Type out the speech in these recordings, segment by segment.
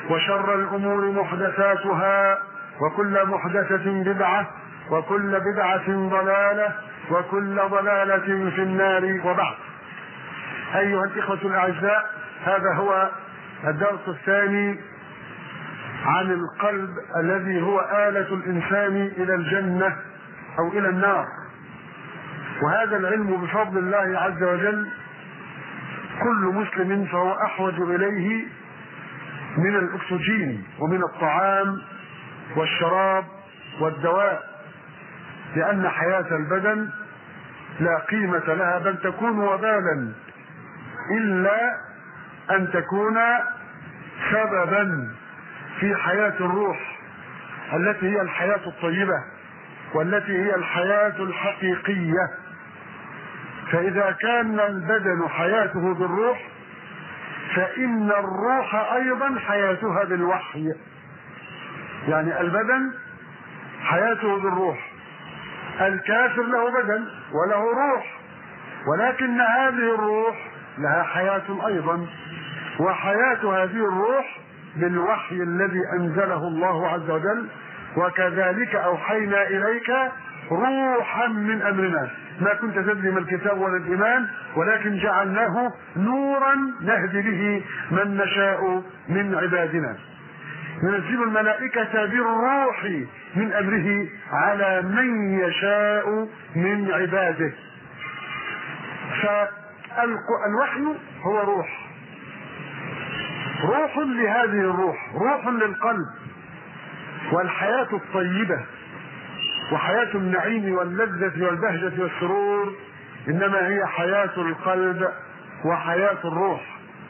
وشر الأمور محدثاتها وكل محدثة بدعة وكل بدعة ضلالة وكل ضلالة في النار وبعد أيها الإخوة الأعزاء هذا هو الدرس الثاني عن القلب الذي هو آلة الإنسان إلى الجنة أو إلى النار وهذا العلم بفضل الله عز وجل كل مسلم فهو أحوج إليه من الأكسجين ومن الطعام والشراب والدواء لأن حياة البدن لا قيمة لها بل تكون وبالا إلا أن تكون سببا في حياة الروح التي هي الحياة الطيبة والتي هي الحياة الحقيقية فإذا كان البدن حياته بالروح فإن الروح أيضا حياتها بالوحي يعني البدن حياته بالروح الكافر له بدن وله روح ولكن هذه الروح لها حياة أيضا وحياة هذه الروح بالوحي الذي أنزله الله عز وجل وكذلك أوحينا إليك روحا من أمرنا ما كنت تدري ما الكتاب ولا الإيمان ولكن جعلناه نورا نهدي به من نشاء من عبادنا ينزل الملائكة بالروح من أمره على من يشاء من عباده فالوحي هو روح روح لهذه الروح روح للقلب والحياة الطيبة وحياة النعيم واللذة والبهجة والسرور إنما هي حياة القلب وحياة الروح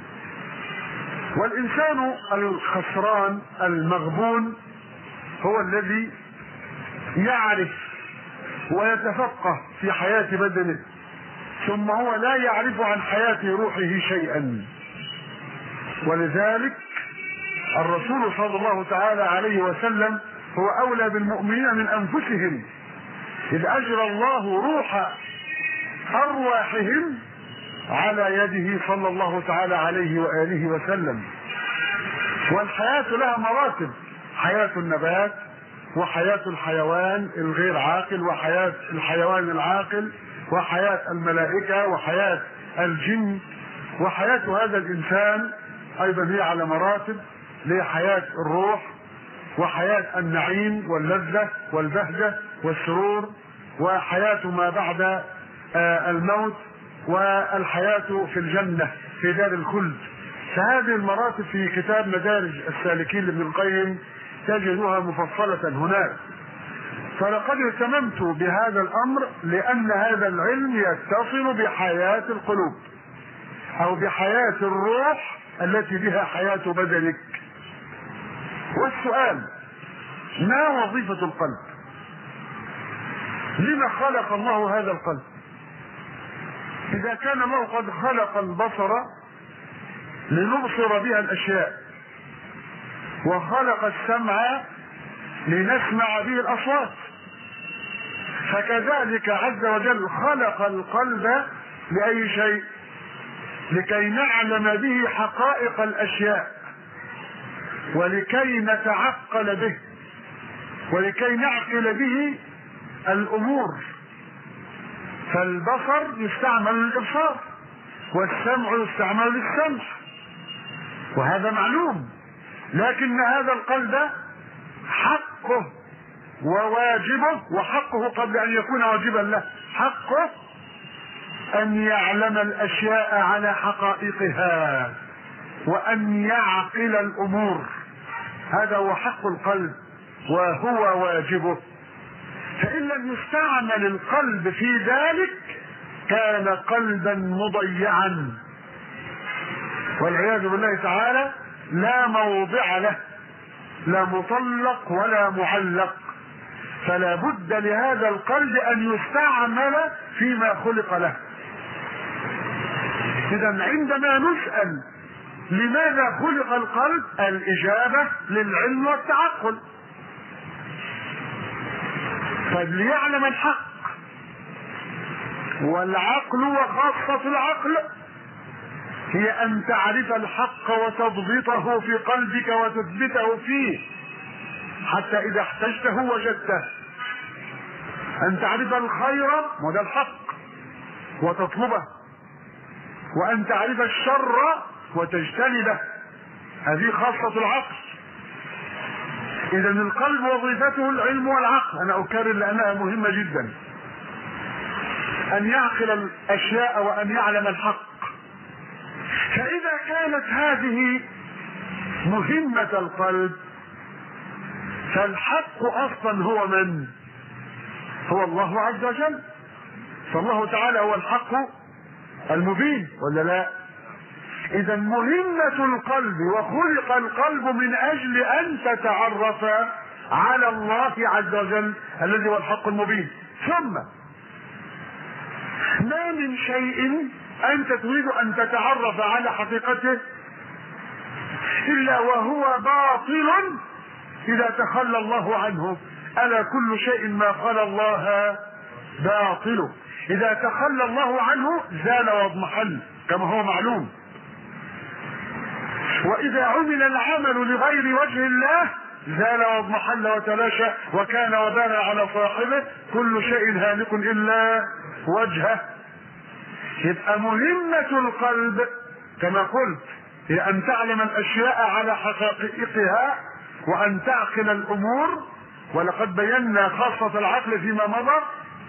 والإنسان الخسران المغبون هو الذي يعرف ويتفقه في حياة بدنه ثم هو لا يعرف عن حياة روحه شيئا ولذلك الرسول صلى الله تعالى عليه وسلم هو أولى بالمؤمنين من أنفسهم إذ أجرى الله روح أرواحهم على يده صلى الله تعالى عليه وآله وسلم والحياة لها مراتب حياة النبات وحياة الحيوان الغير عاقل وحياة الحيوان العاقل وحياة الملائكة وحياة الجن وحياة هذا الإنسان أيضا هي على مراتب لحياة الروح وحياة النعيم واللذة والبهجة والسرور وحياة ما بعد الموت والحياة في الجنة في دار الخلد فهذه المراتب في كتاب مدارج السالكين لابن القيم تجدها مفصلة هناك فلقد اهتممت بهذا الامر لان هذا العلم يتصل بحياة القلوب او بحياة الروح التي بها حياة بدنك والسؤال ما وظيفة القلب لما خلق الله هذا القلب اذا كان الله قد خلق البصر لنبصر بها الاشياء وخلق السمع لنسمع به الاصوات فكذلك عز وجل خلق القلب لاي شيء لكي نعلم به حقائق الاشياء ولكي نتعقل به ولكي نعقل به الامور فالبصر يستعمل للابصار والسمع يستعمل للسمع وهذا معلوم لكن هذا القلب حقه وواجبه وحقه قبل ان يكون واجبا له حقه ان يعلم الاشياء على حقائقها وان يعقل الامور هذا هو حق القلب وهو واجبه فان لم يستعمل القلب في ذلك كان قلبا مضيعا والعياذ بالله تعالى لا موضع له لا مطلق ولا معلق فلا بد لهذا القلب ان يستعمل فيما خلق له اذا عندما نسال لماذا خلق القلب الاجابه للعلم والتعقل طيب ليعلم الحق والعقل وخاصه العقل هي ان تعرف الحق وتضبطه في قلبك وتثبته فيه حتى اذا احتجته وجدته ان تعرف الخير وده الحق وتطلبه وان تعرف الشر وتجتنبه هذه خاصة العقل اذا القلب وظيفته العلم والعقل انا اكرر لانها مهمة جدا ان يعقل الاشياء وان يعلم الحق فاذا كانت هذه مهمة القلب فالحق اصلا هو من هو الله عز وجل فالله تعالى هو الحق المبين ولا لا اذا مهمة القلب وخلق القلب من اجل ان تتعرف على الله عز وجل الذي هو الحق المبين ثم ما من شيء انت تريد ان تتعرف على حقيقته الا وهو باطل اذا تخلى الله عنه الا كل شيء ما خلا الله باطل اذا تخلى الله عنه زال واضمحل كما هو معلوم واذا عمل العمل لغير وجه الله زال واضمحل وتلاشى وكان وبان على صاحبه كل شيء هالك الا وجهه يبقى مهمة القلب كما قلت هي ان تعلم الاشياء على حقائقها وان تعقل الامور ولقد بينا خاصة العقل فيما مضى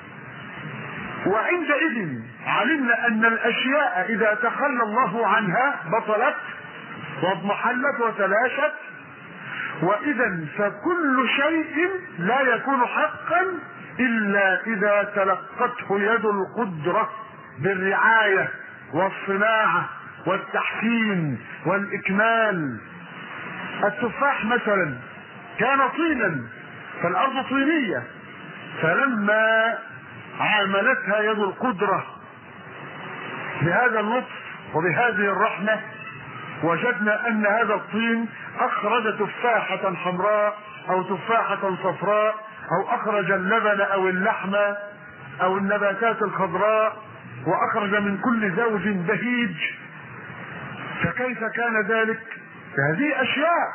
وعندئذ علمنا ان الاشياء اذا تخلى الله عنها بطلت واضمحلت وتلاشت واذا فكل شيء لا يكون حقا الا اذا تلقته يد القدرة بالرعاية والصناعة والتحسين والاكمال التفاح مثلا كان طينا فالارض طينية فلما عاملتها يد القدرة بهذا اللطف وبهذه الرحمة وجدنا ان هذا الطين اخرج تفاحة حمراء او تفاحة صفراء او اخرج اللبن او اللحم او النباتات الخضراء واخرج من كل زوج بهيج فكيف كان ذلك هذه اشياء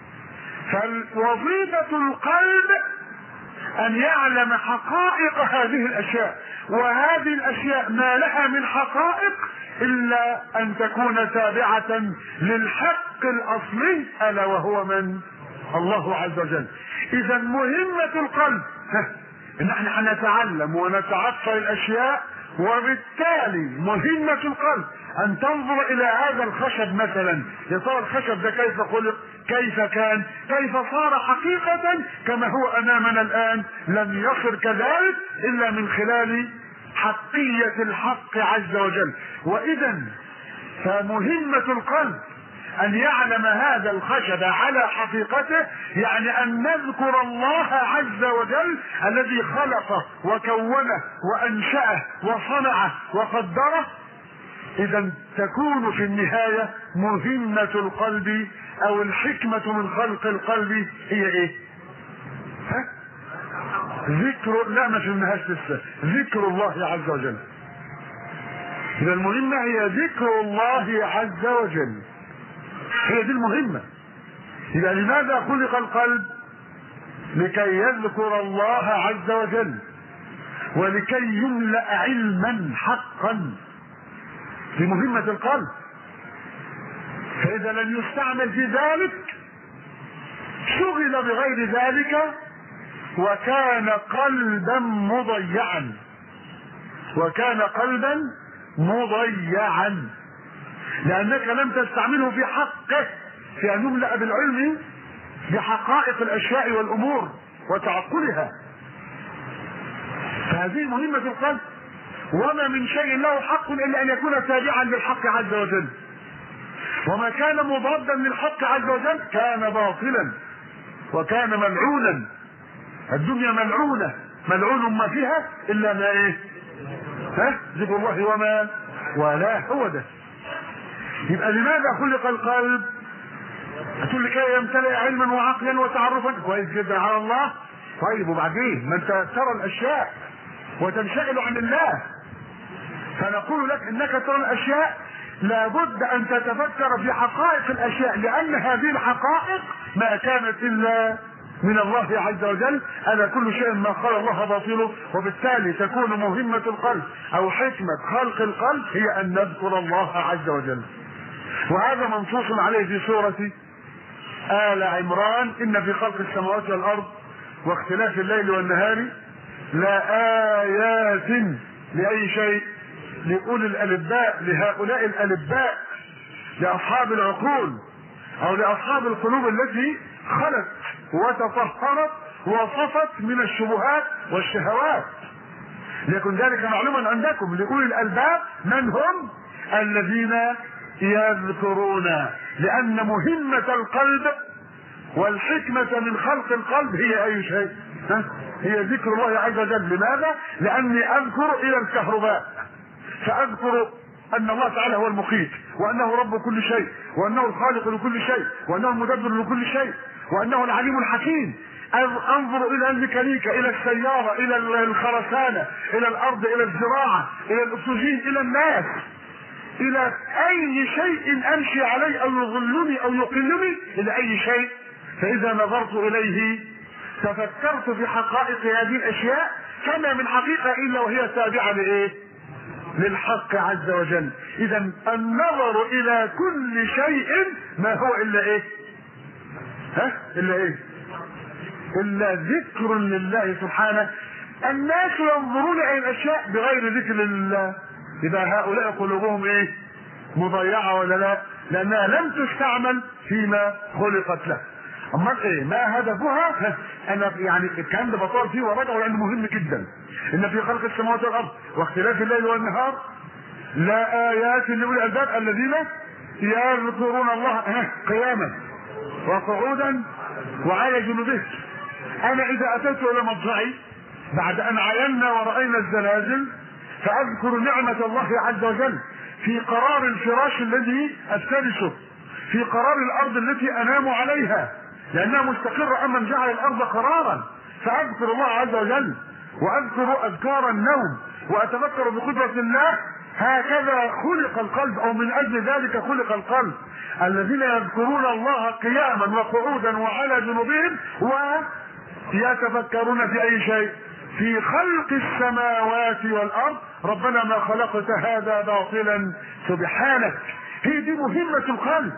فوظيفة القلب ان يعلم حقائق هذه الاشياء وهذه الاشياء ما لها من حقائق الا ان تكون تابعة للحق الاصلي الا وهو من الله عز وجل اذا مهمة القلب ان احنا هنتعلم ونتعطى الاشياء وبالتالي مهمة القلب ان تنظر الى هذا الخشب مثلا يا ترى الخشب ده كيف خلق كيف كان كيف صار حقيقة كما هو امامنا الان لم يصر كذلك الا من خلال حقية الحق عز وجل واذا فمهمة القلب ان يعلم هذا الخشب على حقيقته يعني ان نذكر الله عز وجل الذي خلقه وكونه وانشأه وصنعه وقدره اذا تكون في النهاية مهمة القلب او الحكمة من خلق القلب هي ايه ها؟ ذكر لا ما فهمناهاش لسه ذكر الله عز وجل اذا المهمة هي ذكر الله عز وجل هي دي المهمة يبقى لماذا خلق القلب لكي يذكر الله عز وجل ولكي يملأ علما حقا في مهمة القلب فإذا لم يستعمل في ذلك شغل بغير ذلك وكان قلبا مضيعا وكان قلبا مضيعا لأنك لم تستعمله في حقه في أن يملأ بالعلم بحقائق الأشياء والأمور وتعقلها فهذه مهمة القلب وما من شيء له حق إلا أن يكون تابعا للحق عز وجل وما كان مضادا للحق عز وجل كان باطلا وكان ملعونا الدنيا ملعونة ملعون ما فيها إلا ما إيه ها ذكر الله وما ولا هو ده يبقى لماذا خلق القلب هتقول لي كي يمتلئ علما وعقلا وتعرفا كويس جدا على الله طيب وبعدين ما انت ترى الاشياء وتنشغل عن الله فنقول لك انك ترى الاشياء لابد ان تتفكر في حقائق الاشياء لان هذه الحقائق ما كانت الا من الله عز وجل الا كل شيء ما قال الله باطله وبالتالي تكون مهمه القلب او حكمه خلق القلب هي ان نذكر الله عز وجل وهذا منصوص عليه في سوره ال عمران ان في خلق السماوات والارض واختلاف الليل والنهار لآيات لأي شيء لأولي الألباء لهؤلاء الألباء لأصحاب العقول أو لأصحاب القلوب التي خلت وتطهرت وصفت من الشبهات والشهوات ليكن ذلك معلوما عندكم لأولي الألباب من هم الذين يذكرون لأن مهمة القلب والحكمة من خلق القلب هي أي شيء ها؟ هي ذكر الله عز وجل لماذا؟ لأني أذكر إلى الكهرباء فأذكر أن الله تعالى هو المقيت وأنه رب كل شيء وأنه الخالق لكل شيء وأنه المدبر لكل شيء وأنه العليم الحكيم انظر الى الميكانيكا الى السياره الى الخرسانه الى الارض الى الزراعه الى الاكسجين الى الناس الى اي شيء امشي عليه او يظلني او يقلني الى اي شيء فاذا نظرت اليه تفكرت في حقائق هذه الاشياء كما من حقيقه الا وهي تابعه لايه؟ للحق عز وجل اذا النظر الى كل شيء ما هو الا ايه؟ ها؟ الا ايه؟ الا ذكر لله سبحانه الناس ينظرون الى الاشياء بغير ذكر لله اذا هؤلاء قلوبهم ايه؟ مضيعه ولا لا؟ لانها لم تستعمل فيما خلقت له امال ايه ما هدفها انا يعني الكلام ده بطال فيه وراجعه لانه مهم جدا ان في خلق السماوات والارض واختلاف الليل والنهار لا ايات لاولي الالباب الذين يذكرون الله قياما وقعودا وعلى جنوبهم انا اذا اتيت الى مضجعي بعد ان عينا وراينا الزلازل فاذكر نعمه الله عز وجل في قرار الفراش الذي افترشه في قرار الارض التي انام عليها لانها مستقرة امن جعل الارض قرارا فاذكر الله عز وجل واذكر اذكار النوم واتذكر بقدرة الله هكذا خلق القلب او من اجل ذلك خلق القلب الذين يذكرون الله قياما وقعودا وعلى جنوبهم ويتفكرون في اي شيء في خلق السماوات والارض ربنا ما خلقت هذا باطلا سبحانك هي دي مهمة القلب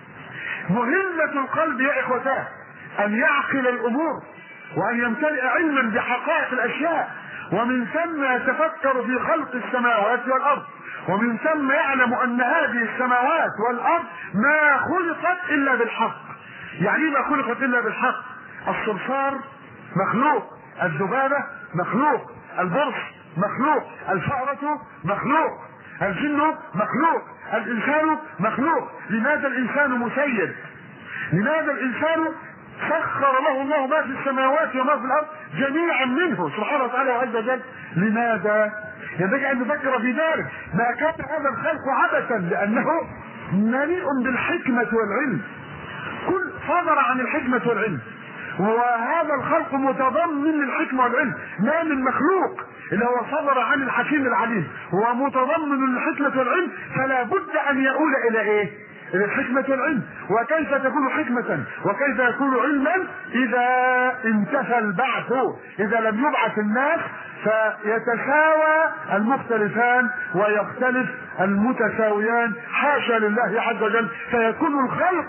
مهمة القلب يا إخوتاه أن يعقل الأمور وأن يمتلئ علما بحقائق الأشياء ومن ثم يتفكر في خلق السماوات والأرض ومن ثم يعلم أن هذه السماوات والأرض ما خلقت إلا بالحق يعني ما خلقت إلا بالحق الصرصار مخلوق الذبابة مخلوق البرص مخلوق الفأرة مخلوق الجن مخلوق الانسان مخلوق لماذا الانسان مسيد لماذا الانسان سخر له الله ما في السماوات وما في الارض جميعا منه سبحانه وتعالى عز وجل لماذا ينبغي ان نفكر في ذلك ما كان هذا الخلق عبثا لانه مليء بالحكمه والعلم كل صدر عن الحكمه والعلم وهذا الخلق متضمن للحكمه والعلم ما من مخلوق اللي هو صدر عن الحكيم العليم هو متضمن للحكمة والعلم فلا بد ان يؤول الى ايه الى الحكمة والعلم وكيف تكون حكمة وكيف يكون علما اذا انتفى البعث اذا لم يبعث الناس فيتساوى المختلفان ويختلف المتساويان حاشا لله عز وجل فيكون الخلق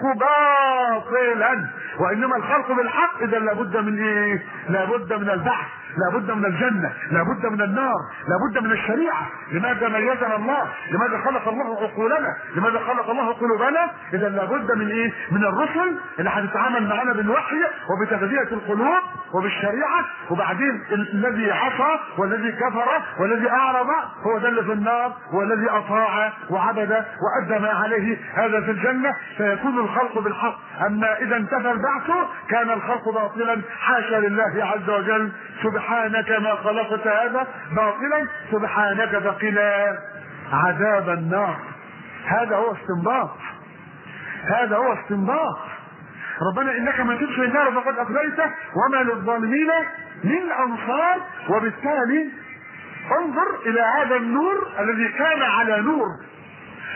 باطلا وانما الخلق بالحق اذا لابد من ايه لابد من البحث لابد من الجنة لابد من النار لابد من الشريعة لماذا ميزنا الله لماذا خلق الله عقولنا لماذا خلق الله قلوبنا اذا لابد من ايه من الرسل اللي هتتعامل معنا بالوحي وبتغذية القلوب وبالشريعة وبعدين الذي عصى والذي كفر والذي اعرض هو ده اللي في النار والذي اطاع وعبد وادى ما عليه هذا في الجنة فيكون الخلق بالحق اما اذا انتفى البعث كان الخلق باطلا حاشا لله عز وجل سبحانك ما خلقت هذا باطلا سبحانك فقنا عذاب النار هذا هو استنباط هذا هو استنباط ربنا انك من تدخل النار فقد اخزيته وما للظالمين من انصار وبالتالي انظر الى هذا النور الذي كان على نور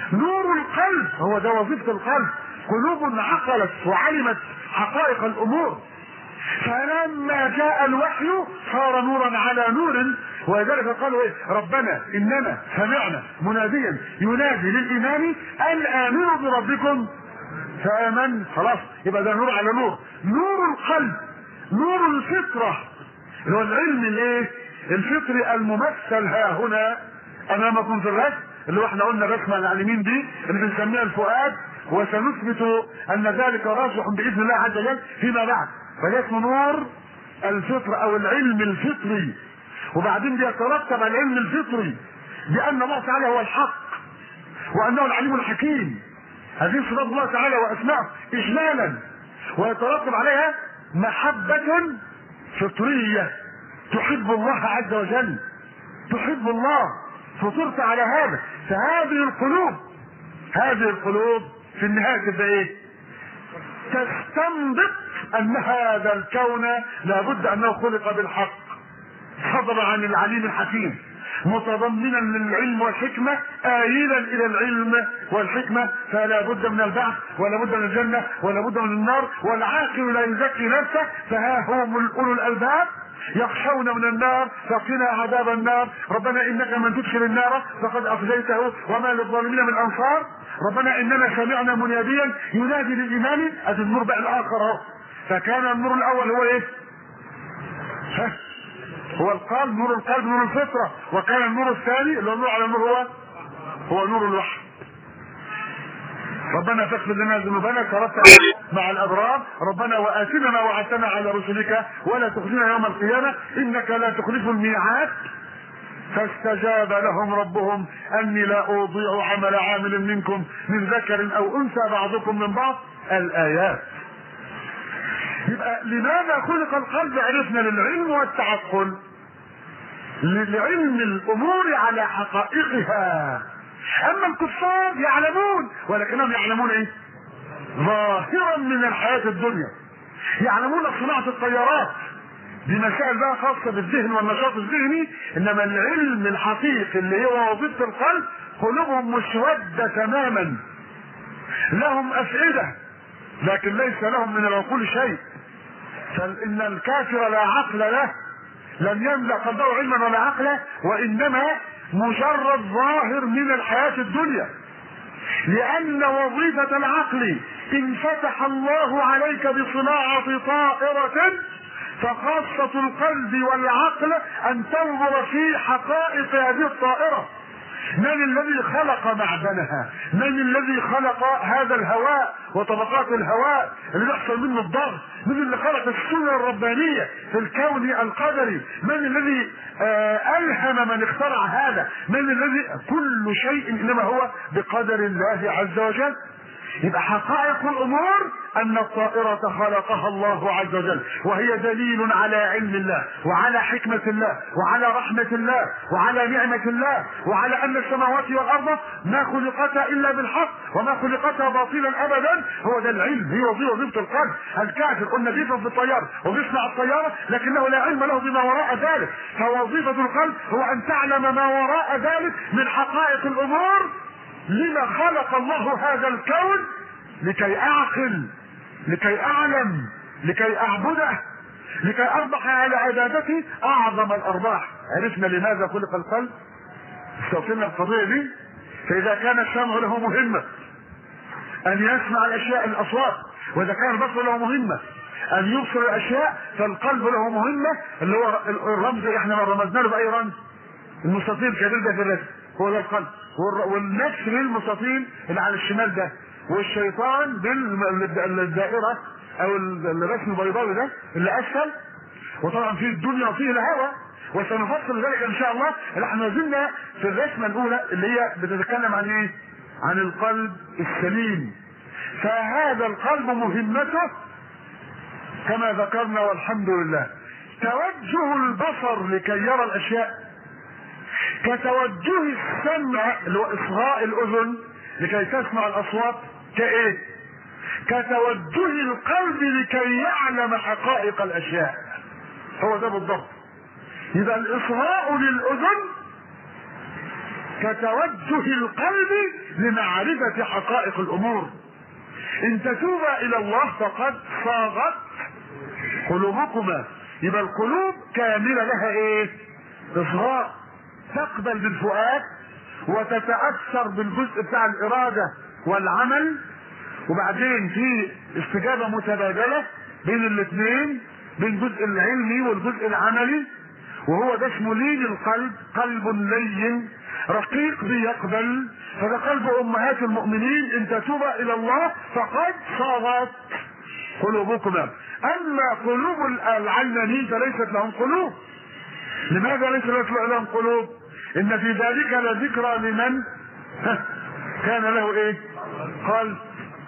نور القلب هو ده وظيفة القلب قلوب عقلت وعلمت حقائق الامور فلما جاء الوحي صار نورا على نور ولذلك قالوا ايه ربنا اننا سمعنا مناديا ينادي للايمان ان امنوا بربكم فامن خلاص يبقى ده نور على نور نور القلب نور الفطره اللي هو العلم الايه الفطري الممثل ها هنا امامكم في الرسم اللي هو احنا قلنا الرسمه العالمين دي اللي بنسميها الفؤاد وسنثبت ان ذلك راجح باذن الله عز وجل فيما بعد فده اسمه نور الفطر او العلم الفطري وبعدين بيترتب على العلم الفطري بان الله تعالى هو الحق وانه العليم الحكيم هذه صفات الله تعالى واسماءه اجمالا ويترتب عليها محبة فطرية تحب الله عز وجل تحب الله فطرت على هذا فهذه القلوب هذه القلوب في النهاية تبقى ايه تستنبط ان هذا الكون لابد انه خلق بالحق صدر عن العليم الحكيم متضمنا للعلم والحكمة آيلا إلى العلم والحكمة فلا بد من البعث ولا بد من الجنة ولا بد من النار والعاقل لا يزكي نفسه فها هم أولو الألباب يخشون من النار فقنا عذاب النار ربنا انك من تدخل النار فقد اخزيته وما للظالمين من انصار ربنا اننا سمعنا مناديا ينادي للايمان ادي النور بقى الاخر اهو فكان النور الاول هو ايه؟ ها؟ هو القلب نور القلب نور الفطره وكان النور الثاني اللي هو النور على النور هو هو نور الوحي ربنا تغفر لنا ذنوبنا كربت مع الابرار ربنا واتنا ما وعدتنا على رسلك ولا تخزنا يوم القيامه انك لا تخلف الميعاد فاستجاب لهم ربهم اني لا اضيع عمل عامل منكم من ذكر او انثى بعضكم من بعض الايات يبقى لماذا خلق القلب عرفنا للعلم والتعقل لعلم الامور على حقائقها اما الكفار يعلمون ولكنهم يعلمون ايه ظاهرا من الحياة الدنيا يعلمون صناعة الطيارات دي مسائل بقى خاصة بالذهن والنشاط الذهني انما العلم الحقيقي اللي هو وظيفة القلب قلوبهم مسودة تماما لهم افئدة لكن ليس لهم من العقول شيء فان الكافر لا عقل له لم يملأ قلبه علما ولا عقلا وانما مجرد ظاهر من الحياة الدنيا لأن وظيفة العقل إن فتح الله عليك بصناعة طائرة فخاصة القلب والعقل أن تنظر في حقائق هذه الطائرة من الذي خلق معدنها من الذي خلق هذا الهواء وطبقات الهواء اللي بيحصل منه الضغط من اللي خلق السنة الربانية في الكون القدري من الذي آه ألهم من اخترع هذا من الذي كل شيء إنما هو بقدر الله عز وجل يبقى حقائق الامور ان الطائرة خلقها الله عز وجل وهي دليل على علم الله وعلى حكمة الله وعلى رحمة الله وعلى نعمة الله وعلى ان السماوات والارض ما خلقتا الا بالحق وما خلقتا باطلا ابدا هو ده العلم هي وظيفة القلب الكافر قلنا بيفهم في الطيارة وبيصنع الطيارة لكنه لا علم له بما وراء ذلك فوظيفة القلب هو ان تعلم ما وراء ذلك من حقائق الامور لما خلق الله هذا الكون لكي اعقل لكي اعلم لكي اعبده لكي اربح على عبادته اعظم الارباح عرفنا لماذا خلق القلب استوفينا القضيه دي فاذا كان السمع له مهمه ان يسمع الاشياء الاصوات واذا كان البصر له مهمه ان يبصر الاشياء فالقلب له مهمه اللي هو الرمز احنا رمزنا له باي رمز المستطيل كبير ده في الرسم هو ده القلب والنفس للمستطيل اللي على الشمال ده والشيطان بالدائره او الرسم البيضاوي ده اللي اسفل وطبعا فيه الدنيا وفيه الهوى وسنفصل ذلك ان شاء الله اللي احنا زلنا في الرسمه الاولى اللي هي بتتكلم عن ايه؟ عن القلب السليم فهذا القلب مهمته كما ذكرنا والحمد لله توجه البصر لكي يرى الاشياء كتوجه السمع اللي هو اصغاء الاذن لكي تسمع الاصوات كايه كتوجه القلب لكي يعلم حقائق الاشياء هو ده بالضبط يبقى الاصغاء للاذن كتوجه القلب لمعرفة حقائق الامور ان تتوبا الى الله فقد صاغت قلوبكما يبقى القلوب كاملة لها ايه اصغاء تقبل بالفؤاد وتتأثر بالجزء بتاع الارادة والعمل وبعدين في استجابة متبادلة بين الاثنين بين الجزء العلمي والجزء العملي وهو ده اسمه لين القلب قلب لين رقيق بيقبل فده قلب امهات المؤمنين ان تتوب الى الله فقد صارت قلوبكما اما قلوب العلمانيين فليست لهم قلوب لماذا ليس لهم قلوب ان في ذلك لذكرى لمن كان له ايه قلب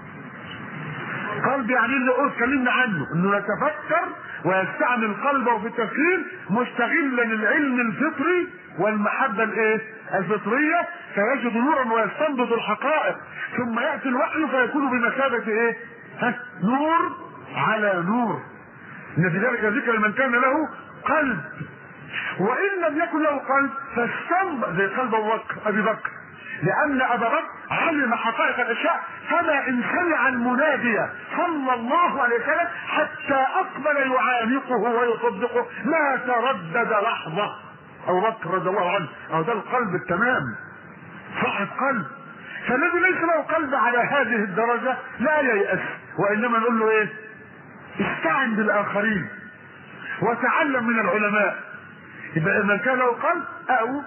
قلب يعني اللي قلت اتكلمنا عنه انه يتفكر ويستعمل قلبه في التفكير مستغلا العلم الفطري والمحبه الايه الفطريه فيجد نورا ويستنبط الحقائق ثم ياتي الوحي فيكون بمثابه ايه ها نور على نور ان في ذلك ذكر لمن كان له قلب وان لم يكن له قلب فاستنبط زي قلب ابو بكر ابي بكر لان ابا بكر علم حقائق الاشياء فما ان سمع المنادي صلى الله عليه وسلم حتى اقبل يعانقه ويصدقه ما تردد لحظه ابو بكر رضي الله عنه او ده القلب التمام صاحب قلب فالذي ليس له قلب على هذه الدرجه لا ييأس وانما نقول له ايه استعن بالاخرين وتعلم من العلماء يبقى من كان له قلب او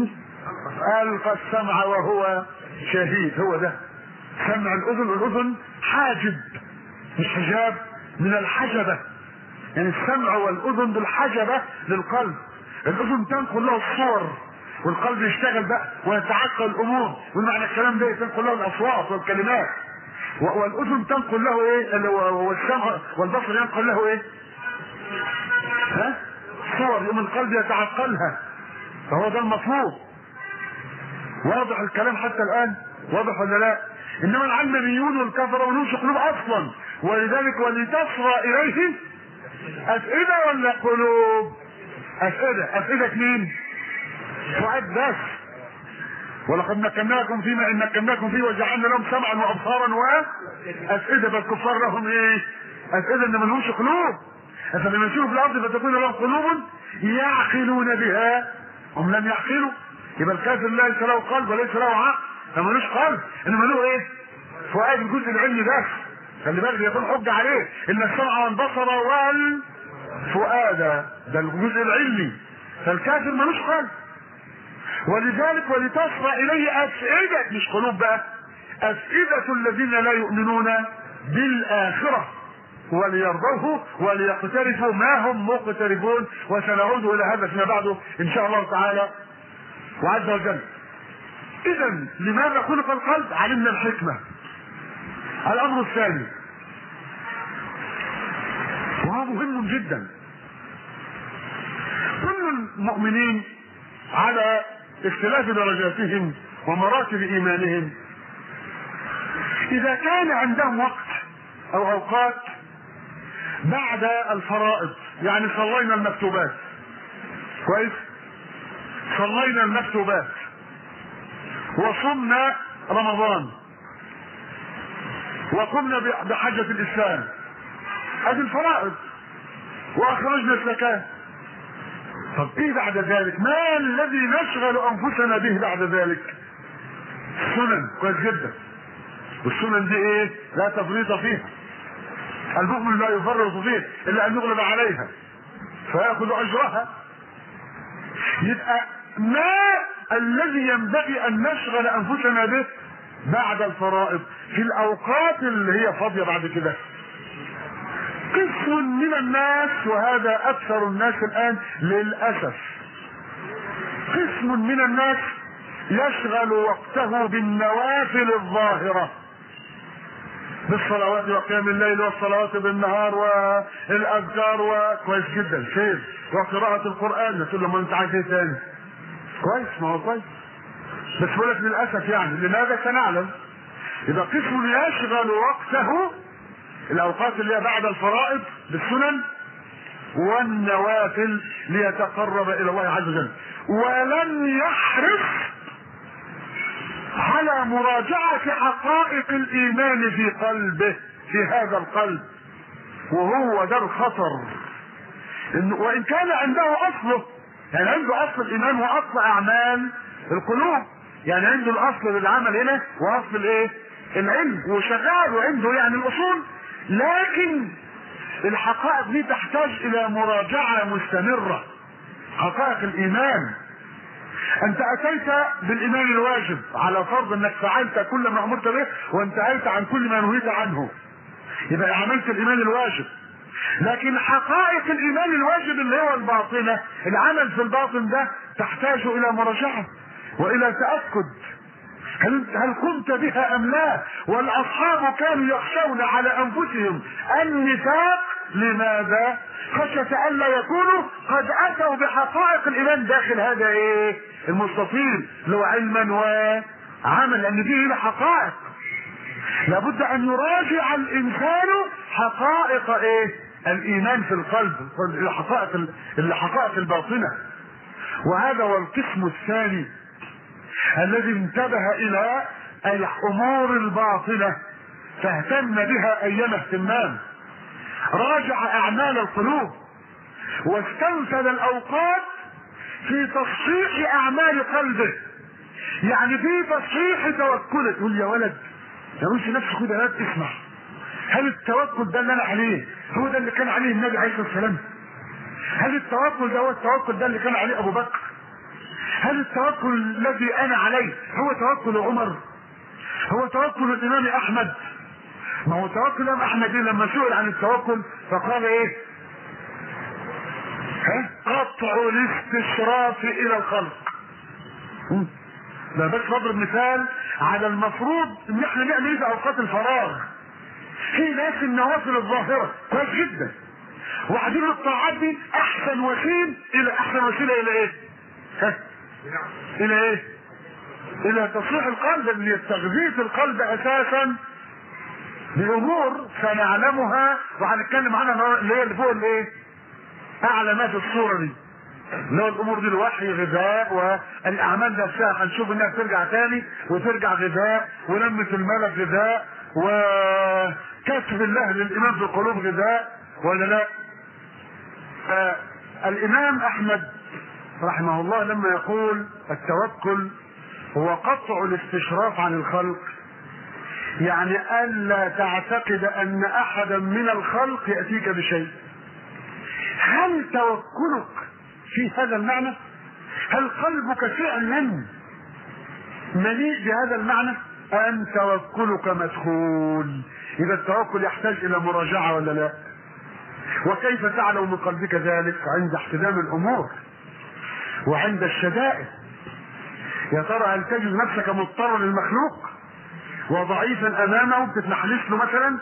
ألقى السمع وهو شهيد هو ده سمع الأذن الأذن حاجب مش حجاب من الحجبة يعني السمع والأذن بالحجبة للقلب الأذن تنقل له الصور والقلب يشتغل بقى ويتعقل الأمور والمعنى الكلام ده تنقل له الأصوات والكلمات والأذن تنقل له إيه والسمع والبصر ينقل له إيه ها صور يوم القلب يتعقلها فهو ده المطلوب واضح الكلام حتى الان واضح ولا لا انما العلمانيون والكفره ملوش قلوب اصلا ولذلك ولتصغى اليه افئده ولا قلوب افئده افئده مين فؤاد بس ولقد مكناكم فيما ان مكناكم فيه وجعلنا لهم سمعا وابصارا وافئده بل الكفار لهم ايه افئده ان ملهمش قلوب افلم يسيروا في الارض فتكون لهم قلوب يعقلون بها هم لم يعقلوا يبقى الكافر ليس له قلب وليس له عقل فمالوش قلب انما له ايه؟ فؤاد الجزء العلمي بس خلي بالك يكون حجه عليه ان السمع والبصر والفؤاد ده الجزء العلمي فالكافر ملوش قلب ولذلك ولتصغى اليه افئده مش قلوب بقى افئده الذين لا يؤمنون بالاخره وليرضوه وليقترفوا ما هم مقترفون وسنعود الى هذا فيما بعد ان شاء الله تعالى وعز وجل اذا لماذا خلق القلب علمنا الحكمة الامر الثاني وهو مهم جدا كل المؤمنين على اختلاف درجاتهم ومراتب ايمانهم اذا كان عندهم وقت او اوقات بعد الفرائض يعني صلينا المكتوبات كويس صلينا المكتوبات وصمنا رمضان وقمنا بحجة الإسلام هذه الفرائض وأخرجنا الزكاة طب إيه بعد ذلك؟ ما الذي نشغل أنفسنا به بعد ذلك؟ السنن كويس جدا والسنن دي إيه؟ لا تفريط فيها المؤمن لا يفرط فيه إلا أن يغلب عليها فيأخذ أجرها يبقى ما الذي ينبغي ان نشغل انفسنا به بعد الفرائض في الاوقات اللي هي فاضيه بعد كده قسم من الناس وهذا اكثر الناس الان للاسف قسم من الناس يشغل وقته بالنوافل الظاهره بالصلوات وقيام الليل والصلوات بالنهار والاذكار وكويس جدا خير وقراءة القرآن تقول له ما انت عايز ايه تاني؟ كويس ما هو كويس بس بقول لك للأسف يعني لماذا سنعلم؟ يبقى قسم يشغل وقته الأوقات اللي هي بعد الفرائض بالسنن والنوافل ليتقرب إلى الله عز وجل ولن يحرص على على مراجعة حقائق الإيمان في قلبه في هذا القلب وهو ده الخطر إن وإن كان عنده أصله يعني عنده أصل الإيمان وأصل أعمال القلوب يعني عنده الأصل للعمل هنا وأصل الإيه؟ العلم وشغال وعنده يعني الأصول لكن الحقائق دي تحتاج إلى مراجعة مستمرة حقائق الإيمان انت اتيت بالايمان الواجب على فرض انك فعلت كل ما امرت به وانتهيت عن كل ما نهيت عنه يبقى عملت الايمان الواجب لكن حقائق الايمان الواجب اللي هو الباطنه العمل في الباطن ده تحتاج الى مراجعه والى تاكد هل هل قمت بها ام لا والاصحاب كانوا يخشون على انفسهم النفاق لماذا خشية ألا يكونوا قد أتوا بحقائق الإيمان داخل هذا إيه؟ المستطيل اللي هو علما وعمل لأن دي هنا حقائق لابد أن يراجع الإنسان حقائق إيه؟ الإيمان في القلب الحقائق الحقائق الباطنة وهذا هو القسم الثاني الذي انتبه إلى الأمور الباطنة فاهتم بها أيما اهتمام راجع اعمال القلوب واستنفذ الاوقات في تصحيح اعمال قلبه يعني في تصحيح توكله تقول يا ولد يا مش نفسك كده لا تسمع هل التوكل ده اللي انا عليه هو ده اللي كان عليه النبي عليه الصلاه والسلام هل التوكل ده هو التوكل ده اللي كان عليه ابو بكر هل التوكل الذي انا عليه هو توكل عمر هو توكل الامام احمد ما هو توكل الامام احمد لما سئل عن التوكل فقال ايه ها قطع الاستشراف الى الخلق ده بس بضرب مثال على المفروض ان احنا نعمل ايه في اوقات الفراغ في ناس النوافل الظاهره كويس جدا وبعدين الطاعات دي احسن وسيل الى احسن وسيله الى ايه؟ ها؟ الى ايه؟ الى تصحيح القلب ان تغذيه القلب اساسا بامور سنعلمها وهنتكلم عنها اللي هي اللي فوق الايه؟ اعلى ما في الصوره دي. اللي هو الامور دي الوحي غذاء والاعمال نفسها هنشوف انها بترجع تاني وترجع غذاء ولمة الملك غذاء وكسب الله للايمان في القلوب غذاء ولا لا؟ آه الامام احمد رحمه الله لما يقول التوكل هو قطع الاستشراف عن الخلق يعني الا تعتقد ان احدا من الخلق ياتيك بشيء هل توكلك في هذا المعنى هل قلبك فعلا مليء بهذا المعنى ام توكلك مدخول اذا التوكل يحتاج الى مراجعه ولا لا وكيف تعلم من قلبك ذلك عند احتدام الامور وعند الشدائد يا ترى هل تجد نفسك مضطرا للمخلوق وضعيفا امامه بتتنحلش له مثلا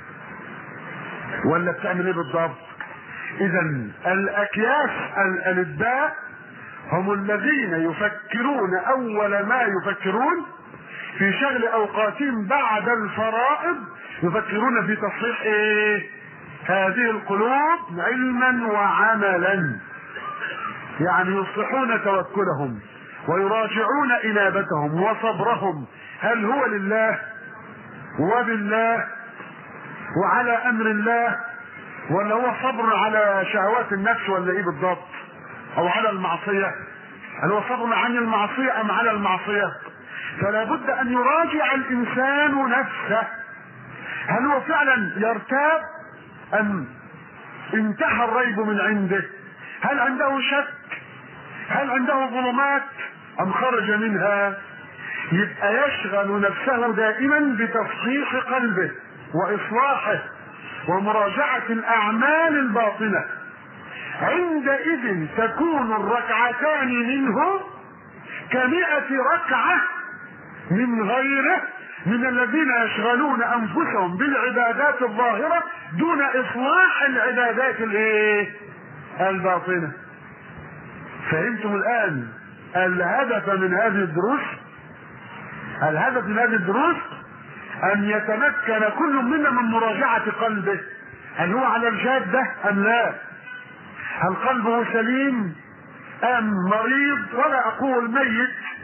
ولا بتعمل ايه بالضبط اذا الاكياس الالباء هم الذين يفكرون اول ما يفكرون في شغل اوقاتهم بعد الفرائض يفكرون في تصحيح ايه هذه القلوب علما وعملا يعني يصلحون توكلهم ويراجعون انابتهم وصبرهم هل هو لله وبالله وعلى امر الله ولا هو صبر على شهوات النفس ولا ايه بالضبط او على المعصية هل هو صبر عن المعصية ام على المعصية فلا بد ان يراجع الانسان نفسه هل هو فعلا يرتاب ام انتهى الريب من عنده هل عنده شك هل عنده ظلمات ام خرج منها يبقى يشغل نفسه دائما بتصحيح قلبه واصلاحه ومراجعة الاعمال الباطنة عندئذ تكون الركعتان منه كمئة ركعة من غيره من الذين يشغلون انفسهم بالعبادات الظاهرة دون اصلاح العبادات الايه الباطنة فهمتم الان الهدف من هذه الدروس الهدف من هذه الدروس ان يتمكن كل منا من مراجعة قلبه هل هو على الجادة ام لا هل قلبه سليم ام مريض ولا اقول ميت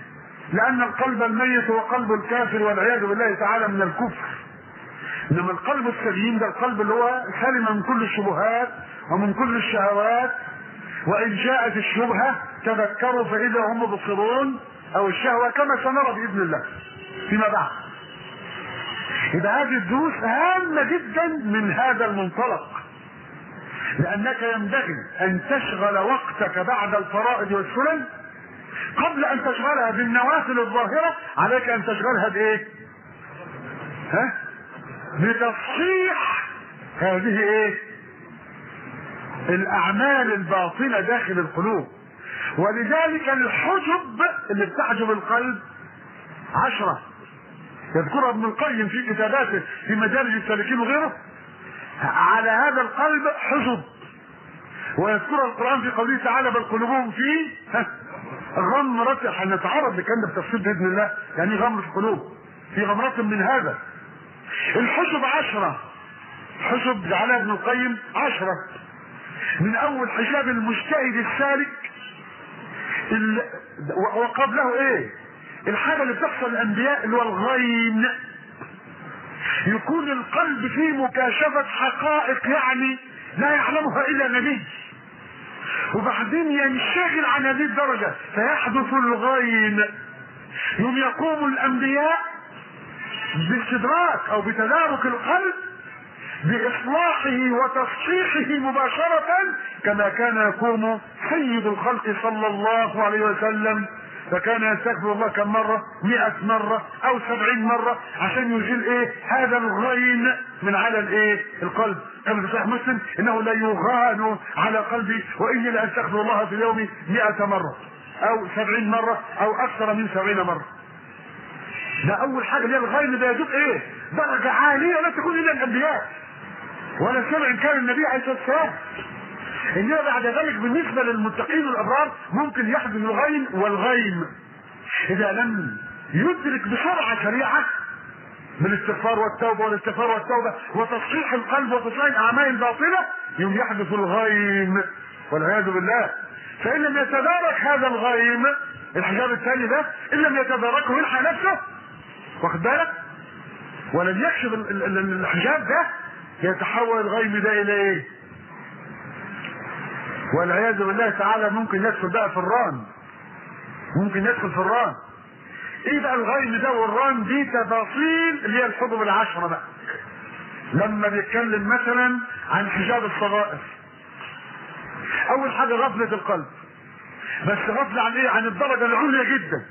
لان القلب الميت هو قلب الكافر والعياذ بالله تعالى من الكفر انما القلب السليم ده القلب اللي هو سلم من كل الشبهات ومن كل الشهوات وان جاءت الشبهه تذكروا فاذا هم مبصرون او الشهوه كما سنرى باذن الله فيما بعد يبقى هذه الدروس هامه جدا من هذا المنطلق لانك ينبغي ان تشغل وقتك بعد الفرائض والسنن قبل ان تشغلها بالنوافل الظاهره عليك ان تشغلها بايه؟ ها؟ بتصحيح هذه ايه؟ الاعمال الباطنه داخل القلوب ولذلك الحجب اللي بتحجب القلب عشرة يذكرها ابن القيم في كتاباته في مدارج السالكين وغيره على هذا القلب حجب ويذكرها القرآن في قوله تعالى بل قلوبهم في غمرة هنتعرض لكلام التفسير بإذن الله يعني غمرة القلوب في غمرة من هذا الحجب عشرة حجب جعلها ابن القيم عشرة من أول حجاب المجتهد السالك وقبله ايه الحاجه اللي بتحصل للانبياء اللي هو الغين يكون القلب فيه مكاشفه حقائق يعني لا يعلمها الا نبي وبعدين ينشغل عن هذه الدرجه فيحدث الغين يوم يقوم الانبياء باستدراك او بتدارك القلب باصلاحه وتصحيحه مباشرة كما كان يقوم سيد الخلق صلى الله عليه وسلم فكان يستغفر الله كم مرة مئة مرة او سبعين مرة عشان يزيل ايه هذا الغين من على الايه القلب كما في صحيح مسلم انه لا يغان على قلبي واني لاستغفر الله في اليوم مئة مرة او سبعين مرة او اكثر من سبعين مرة ده اول حاجة اللي هي الغين ده يدوب ايه درجة عالية لا تكون الا الانبياء ولا سمع ان كان النبي عليه الصلاه والسلام انما بعد ذلك بالنسبه للمتقين والابرار ممكن يحدث الغين والغيم اذا لم يدرك بسرعه شريعه بالاستغفار والتوبه والاستغفار والتوبه وتصحيح القلب وتصحيح الاعمال الباطله يوم يحدث الغيم والعياذ بالله فان لم يتدارك هذا الغيم الحجاب الثاني ده ان لم يتداركه يلحق نفسه واخد بالك ولم يكشف الحجاب ده يتحول الغيم ده الى ايه والعياذ بالله تعالى ممكن يدخل بقى في الران ممكن يدخل في الران ايه بقى الغيم ده والران دي تفاصيل اللي هي الحجب العشرة بقى لما بيتكلم مثلا عن حجاب الصغائر اول حاجة غفلة القلب بس غفلة عن ايه عن الدرجة العليا جدا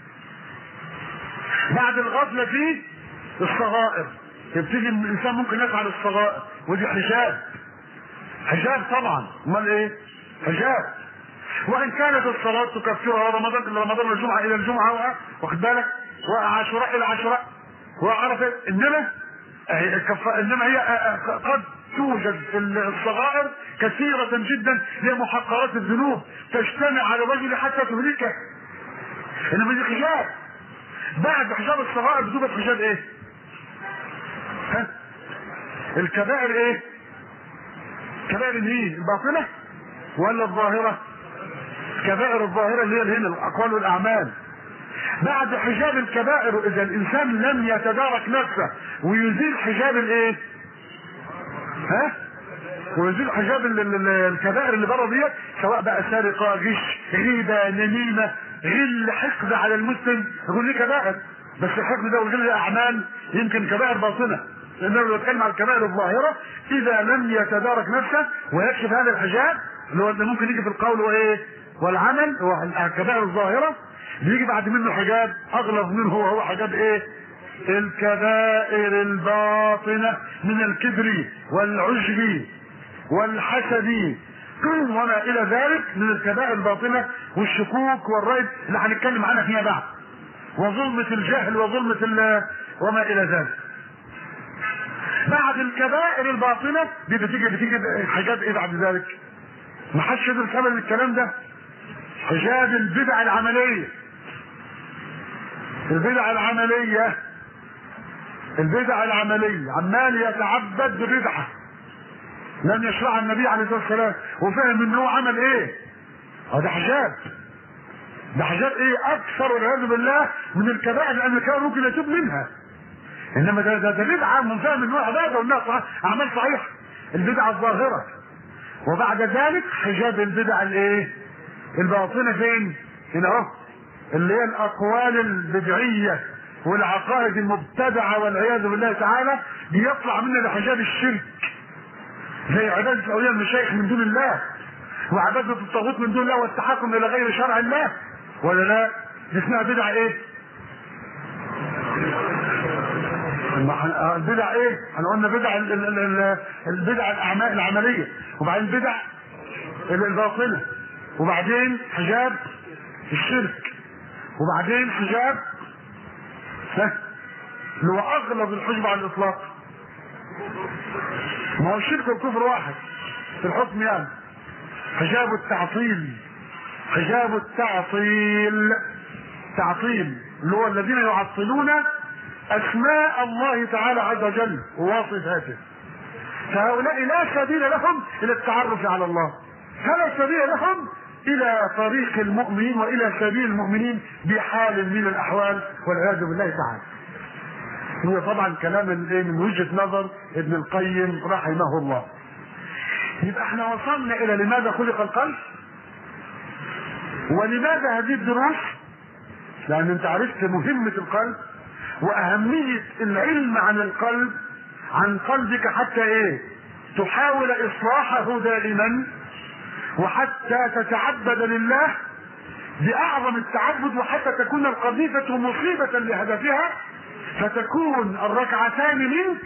بعد الغفلة دي الصغائر يبتدي الانسان ممكن يفعل الصغائر ودي حجاب حجاب طبعا امال ايه حجاب وان كانت الصلاه تكفرها رمضان الى رمضان والجمعه الى الجمعه واخد بالك وعاشوراء الى عاشوراء وعرفت انما انما هي قد توجد الصغائر كثيرة جدا لمحقرات الذنوب تجتمع على الرجل حتى تهلكه انما دي حجاب بعد حجاب الصغائر بتوجد حجاب ايه؟ ها؟ الكبائر ايه؟ كبائر الايه؟ الباطنة ولا الظاهرة؟ كبائر الظاهرة اللي هي هنا الأقوال والأعمال. بعد حجاب الكبائر إذا الإنسان لم يتدارك نفسه ويزيل حجاب الإيه؟ ها؟ ويزيل حجاب الكبائر اللي بره ديت سواء بقى سرقة، غش، غيبة، نميمة، غل، حقد على المسلم، يقول ليه كبائر. بس الحقد ده وغل الأعمال يمكن كبائر باطنة. لانه بيتكلم عن الكبائر الظاهره اذا لم يتدارك نفسه ويكشف هذا الحجاب اللي هو ممكن يجي في القول وايه والعمل هو الكبائر الظاهره بيجي بعد منه حجاب اغلظ منه وهو حجاب ايه الكبائر الباطنه من الكبر والعجب والحسد وما الى ذلك من الكبائر الباطنه والشكوك والريب اللي هنتكلم عنها فيما بعد وظلمه الجهل وظلمه وما الى ذلك بعد الكبائر الباطنة دي بتيجي بتيجي حاجات ايه بعد ذلك؟ ما حدش يقدر يكمل الكلام ده حجاب البدع العملية البدع العملية البدع العملية عمال يتعبد ببدعة لم يشرعها النبي عليه الصلاة والسلام وفهم ان هو عمل ايه؟ هذا حجاب ده حاجات ايه اكثر والعياذ بالله من الكبائر لان الكبائر ممكن يتوب منها انما ده ده, ده بدعه من فهم انها عباده وانها صح- اعمال صحيحه البدعه الظاهره وبعد ذلك حجاب البدع الايه الباطنه فين هنا اهو اللي هي الاقوال البدعيه والعقائد المبتدعه والعياذ بالله تعالى بيطلع منها لحجاب الشرك زي عباده اولياء المشايخ من دون الله وعباده الطاغوت من دون الله والتحكم الى غير شرع الله ولا لا دي اسمها بدعه ايه ما حن- آه، البدع ايه؟ احنا قلنا بدع ال- ال- ال- ال- البدع الاعمال العمليه وبعدين بدع ال- الباطنه وبعدين حجاب الشرك وبعدين حجاب ها اللي هو اغلب الحجب على الاطلاق ما هو الشرك والكفر واحد في الحكم يعني حجاب التعطيل حجاب التعطيل تعطيل اللي هو الذين يعطلون اسماء الله تعالى عز وجل وصفاته فهؤلاء لا سبيل لهم الى التعرف على الله فلا سبيل لهم الى طريق المؤمنين والى سبيل المؤمنين بحال من الاحوال والعياذ بالله تعالى هو طبعا كلام ال- من وجهه نظر ابن القيم رحمه الله يبقى احنا وصلنا الى لماذا خلق القلب ولماذا هذه الدروس لان انت عرفت مهمة القلب واهمية العلم عن القلب عن قلبك حتى ايه تحاول اصلاحه دائما وحتى تتعبد لله باعظم التعبد وحتى تكون القذيفة مصيبة لهدفها فتكون الركعتان منك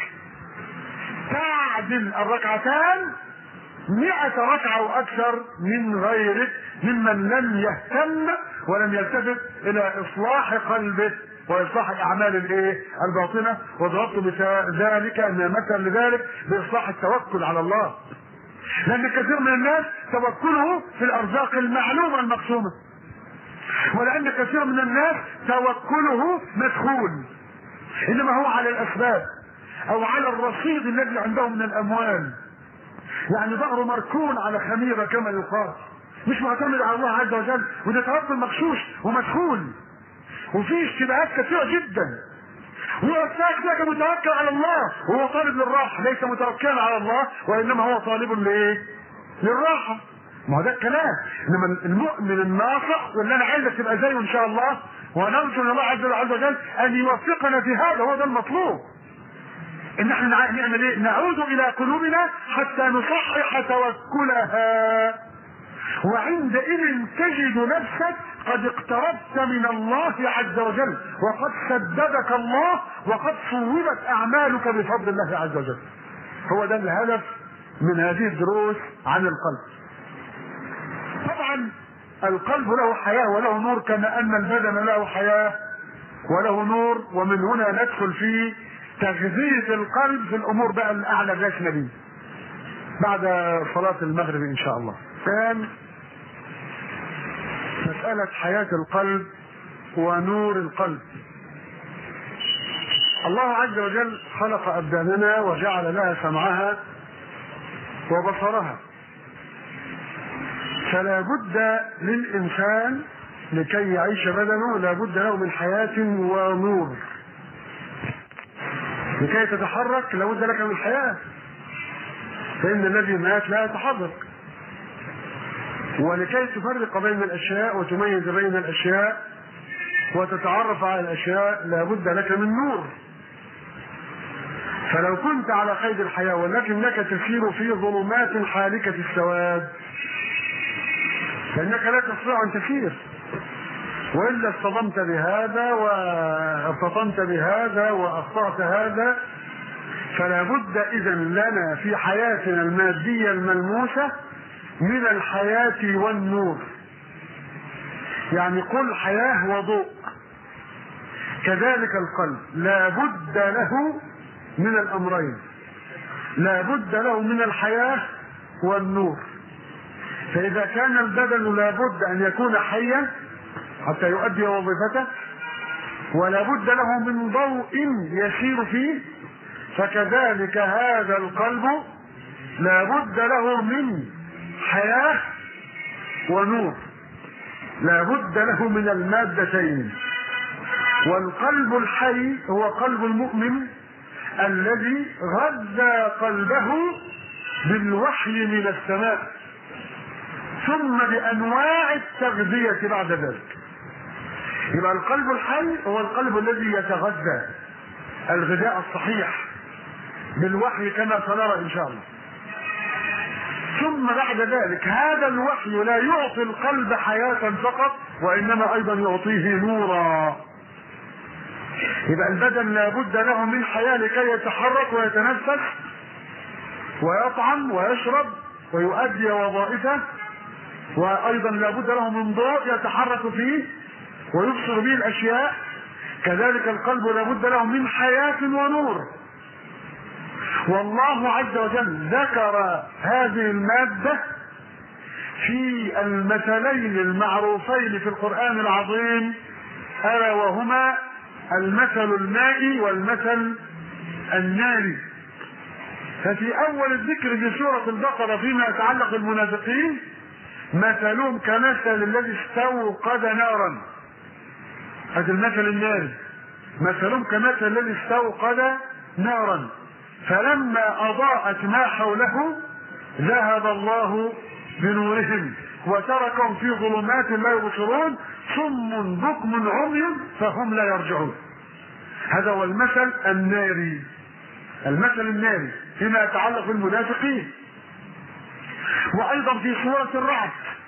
تعدل الركعتان مئة ركعة وأكثر من غيرك ممن لم يهتم ولم يلتفت إلى إصلاح قلبه وإصلاح الأعمال الإيه؟ الباطنة وضربت مثال ذلك أن مثل لذلك بإصلاح التوكل على الله. لأن كثير من الناس توكله في الأرزاق المعلومة المقسومة. ولأن كثير من الناس توكله مدخول. إنما هو على الأسباب أو على الرصيد الذي عنده من الأموال. يعني ظهره مركون على خميرة كما يقال مش معتمد على الله عز وجل وده توكل مغشوش ومدخول وفيه اشتباهات كثيرة جدا ويستاك لك متوكل على الله وهو طالب للراحة ليس متوكلا على الله وإنما هو طالب لإيه؟ للراحة ما هو ده الكلام انما المؤمن الناصح واللي انا عايزك تبقى زيه ان شاء الله ونرجو من الله عز وجل- عز وجل ان يوفقنا في هذا هو ده المطلوب ان احنا نع- نعمل ايه نعود الى قلوبنا حتى نصحح توكلها وعندئذ تجد نفسك قد اقتربت من الله عز وجل وقد سددك الله وقد صوبت اعمالك بفضل الله عز وجل هو ده الهدف من هذه الدروس عن القلب طبعا القلب له حياة وله نور كما ان البدن له حياة وله نور ومن هنا ندخل في تغذية القلب في الامور بقى الاعلى جاشنا بيه بعد صلاة المغرب ان شاء الله كان مسألة حياة القلب ونور القلب الله عز وجل خلق أبداننا وجعل لها سمعها وبصرها فلا بد للإنسان لكي يعيش بدنه لا بد له من حياة ونور لكي تتحرك لا بد لك من حياة فإن الذي مات لا يتحرك ولكي تفرق بين الاشياء وتميز بين الاشياء وتتعرف على الاشياء لابد لك من نور فلو كنت على قيد الحياه ولكنك تسير في ظلمات حالكه السواد فانك لا تستطيع ان تسير والا اصطدمت بهذا وارتطمت بهذا واخطات هذا فلا بد اذا لنا في حياتنا الماديه الملموسه من الحياة والنور يعني قل حياة وضوء كذلك القلب لا بد له من الأمرين لا بد له من الحياة والنور فإذا كان البدن لا بد أن يكون حيا حتى يؤدي وظيفته ولا بد له من ضوء يسير فيه فكذلك هذا القلب لا بد له من حياة ونور لا بد له من المادتين والقلب الحي هو قلب المؤمن الذي غذى قلبه بالوحي من السماء ثم بانواع التغذيه بعد ذلك يبقى القلب الحي هو القلب الذي يتغذى الغذاء الصحيح بالوحي كما سنرى ان شاء الله ثم بعد ذلك هذا الوحي لا يعطي القلب حياة فقط وإنما أيضا يعطيه نورا يبقى البدن لابد له من حياة لكي يتحرك ويتنفس ويطعم ويشرب ويؤدي وظائفه وأيضا لابد له من ضوء يتحرك فيه ويبصر به الأشياء كذلك القلب لابد له من حياة ونور والله عز وجل ذكر هذه المادة في المثلين المعروفين في القرآن العظيم ألا وهما المثل المائي والمثل الناري ففي أول الذكر في سورة البقرة فيما يتعلق بالمنافقين مثلهم كمثل الذي استوقد نارا هذا المثل الناري مثلهم كمثل الذي استوقد نارا فلما أضاءت ما حوله ذهب الله بنورهم وتركهم في ظلمات لا يبصرون صم بكم عمي فهم لا يرجعون هذا هو المثل الناري المثل الناري فيما يتعلق بالمنافقين وايضا في سوره الرعد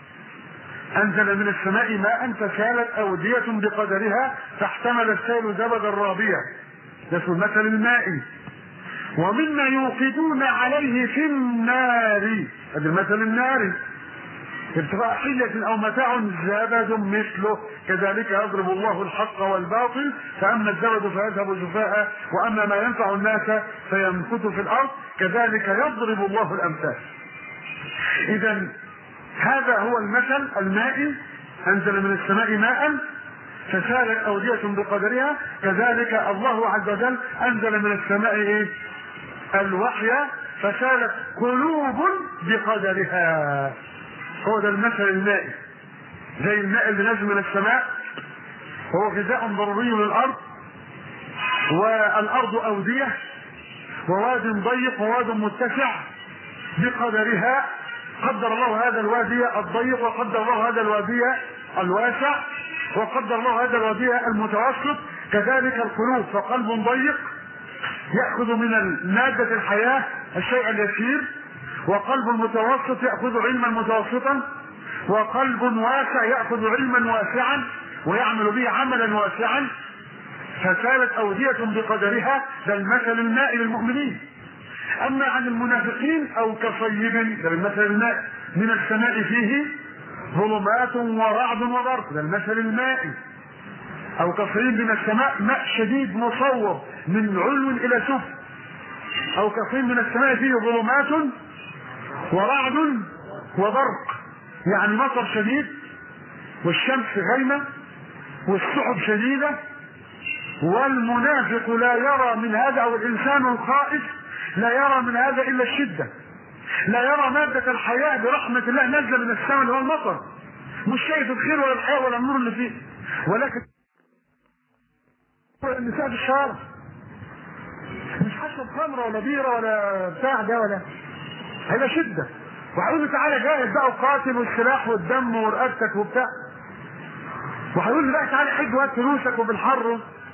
انزل من السماء ماء فسالت اوديه بقدرها فاحتمل السيل زبدا رابيا ده اسمه المثل المائي ومما يوقدون عليه في النار هذا المثل الناري ابتغاء حلة أو متاع زبد مثله كذلك يضرب الله الحق والباطل فأما الزبد فيذهب جفاء وأما ما ينفع الناس فيمكث في الأرض كذلك يضرب الله الأمثال إذا هذا هو المثل المائي أنزل من السماء ماء فسالت أودية بقدرها كذلك الله عز وجل أنزل من السماء إيه؟ الوحي فسالت قلوب بقدرها هو ده المثل المائي زي الماء اللي نازل من السماء هو غذاء ضروري للارض والارض اوديه وواد ضيق وواد متسع بقدرها قدر الله هذا الوادي الضيق وقدر الله هذا الوادي الواسع وقدر الله هذا الوادي المتوسط كذلك القلوب فقلب ضيق يأخذ من مادة الحياة الشيء اليسير وقلب متوسط يأخذ علما متوسطا وقلب واسع يأخذ علما واسعا ويعمل به عملا واسعا فسالت أودية بقدرها ده المثل الماء للمؤمنين أما عن المنافقين أو كصيب ده المثل الماء من السماء فيه ظلمات ورعد وبرق ده المثل المائي أو كصيب من السماء ماء شديد مصور من علو إلى سفل أو كصيب من السماء فيه ظلمات ورعد وبرق يعني مطر شديد والشمس غيمة والسحب شديدة والمنافق لا يرى من هذا او الانسان الخائف لا يرى من هذا الا الشدة لا يرى مادة الحياة برحمة الله نازلة من السماء اللي هو المطر مش شايف الخير ولا الحياة ولا النور اللي فيه ولكن النساء في الشارع مش هشرب خمرة ولا بيرة ولا بتاع ده ولا هيبقى شدة وهيقول له تعالى جاهز بقى وقاتل والسلاح والدم ورقبتك وبتاع وهيقول له بقى تعالى حج وقت فلوسك وبالحر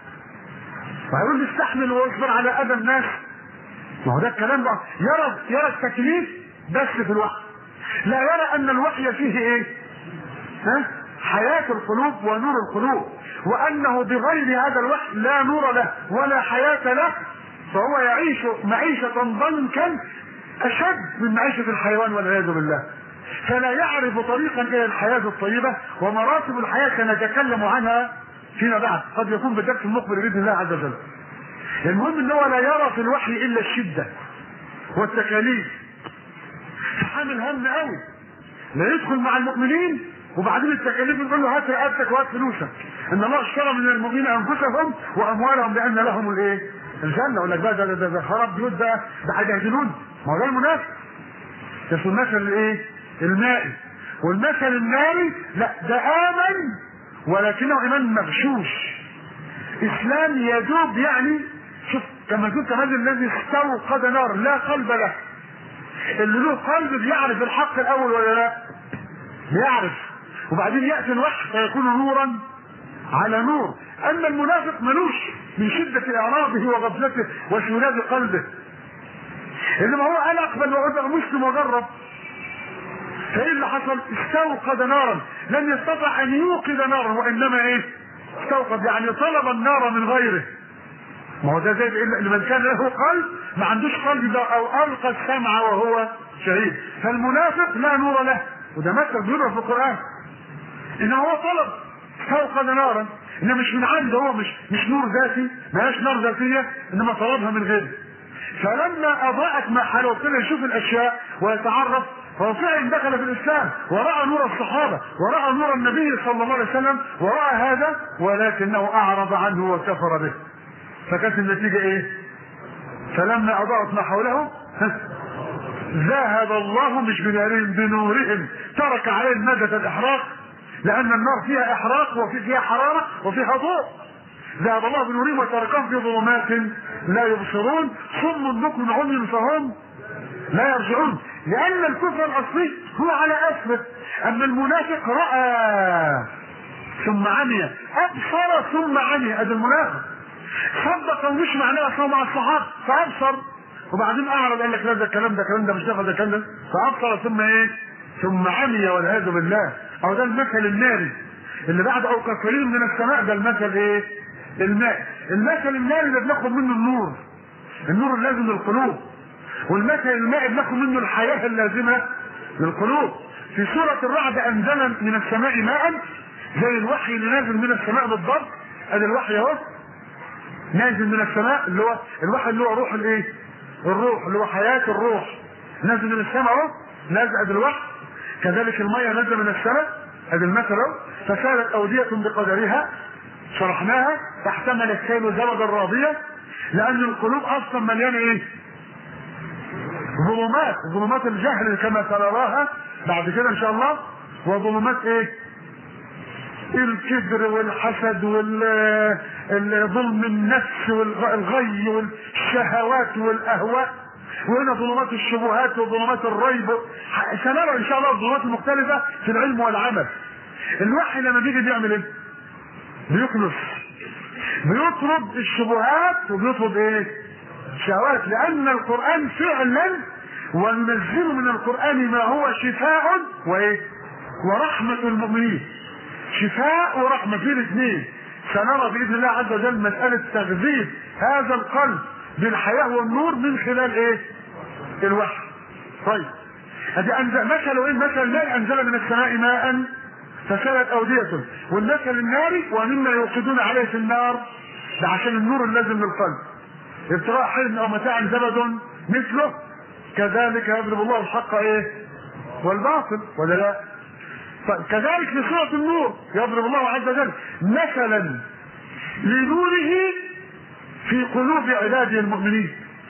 وهيقول له استحمل واصبر على اذى الناس ما هو ده الكلام بقى يرى يرى التكليف بس في الوحي لا يرى ان الوحي فيه ايه؟ ها؟ حياة القلوب ونور القلوب وانه بغير هذا الوحي لا نور له ولا حياة له فهو يعيش معيشة ضنكا اشد من معيشة الحيوان والعياذ بالله فلا يعرف طريقا الى الحياة الطيبة ومراتب الحياة سنتكلم عنها فيما بعد قد يكون بالدرس المقبل باذن الله عز وجل المهم ان هو لا يرى في الوحي الا الشدة والتكاليف حامل هم قوي لا يدخل مع المؤمنين وبعدين التكاليف يقول له هات رقبتك وهات فلوسك ان الله اشترى من المؤمنين انفسهم واموالهم بان لهم الايه؟ الجنه يقول لك بقى ده ده, ده خراب بيوت ده ده هيبهدلون ما هو ده المنافق ده في المثل الايه؟ المائي والمثل الناري لا ده امن ولكنه ايمان مغشوش اسلام يدوب يعني شوف كما قلت كمان الذي استوقد نار لا قلب له اللي له قلب بيعرف الحق الاول ولا لا بيعرف وبعدين ياتي الوحي فيكون نورا على نور اما المنافق ملوش من شده اعراضه وغفلته وشمولات قلبه انما هو قال اقبل وابقى مسلم وجرب فايه اللي حصل استوقد نارا لم يستطع ان يوقد نارا وانما ايه استوقد يعني طلب النار من غيره ما هو ده زي لمن كان له قلب ما عندوش قلب ده او القى السمع وهو شهيد فالمنافق لا نور له وده مثل بيضرب في القران ان هو طلب استوقد نارا انما مش من عنده هو مش مش نور ذاتي ما هيش نار ذاتيه انما طلبها من غيره فلما اضاءت ما حوله ابتدى يشوف الاشياء ويتعرف هو فعلا دخل في الاسلام وراى نور الصحابه وراى نور النبي صلى الله عليه وسلم وراى هذا ولكنه اعرض عنه وكفر به فكانت النتيجه ايه؟ فلما اضاءت ما حوله ذهب الله مش بنورهم بنورهم ترك عليهم مادة الإحراق لأن النار فيها إحراق وفي فيها حرارة وفيها ضوء ذهب الله بنورهم وتركهم في ظلمات لا يبصرون صم بكم عمي فهم لا يرجعون لأن الكفر الأصلي هو على أسفل أما المنافق رأى ثم عمي أبصر ثم عمي هذا المنافق صدق ومش معناه أصلا مع الصحابة فأبصر وبعدين أعرض قال لك لا ده الكلام ده الكلام ده مش دخل ده الكلام ده فأبصر ثم إيه؟ ثم عمي والعياذ بالله أو ده المثل الناري اللي بعد أو كقليل من السماء ده المثل إيه؟ الماء المثل الناري اللي بناخد منه النور النور اللازم للقلوب والمثل الماء بناخد منه الحياة اللازمة للقلوب في سورة الرعد أنزل من السماء ماء زي الوحي اللي نازل من السماء بالضبط ادي الوحي اهو نازل من السماء اللي هو الوحي اللي هو روح الايه؟ الروح اللي هو حياة الروح نازل من السماء اهو نازل ادي الوحي كذلك المية نازل من السماء ادي المثل اهو فسالت أودية بقدرها شرحناها فاحتمل السيل زبدا راضية لأن القلوب أصلا مليانة إيه؟ ظلمات ظلمات الجهل كما سنراها بعد كده إن شاء الله وظلمات إيه؟ الكبر والحسد والظلم النفس والغي والشهوات والاهواء وهنا ظلمات الشبهات وظلمات الريب سنرى ان شاء الله الظلمات المختلفه في العلم والعمل الوحي لما بيجي بيعمل ايه؟ بيخلص بيطرد الشبهات وبيطرد ايه؟ الشهوات لان القران فعلا وننزل من القران ما هو شفاء وايه؟ ورحمه المؤمنين شفاء ورحمه في الاثنين سنرى باذن الله عز وجل مساله تغذيه هذا القلب بالحياه والنور من خلال ايه؟ الوحي. طيب ادي انزل مثل ايه؟ مثل ماء انزل من السماء ماء فسالت اوديه والمثل الناري ومما يوقدون عليه في النار ده عشان النور اللازم للقلب. ابتغاء حلم او متاع زبد مثله كذلك يضرب الله الحق ايه؟ والباطل ولا لا؟ كذلك في سورة النور يضرب الله عز وجل مثلا لنوره في قلوب عباده المؤمنين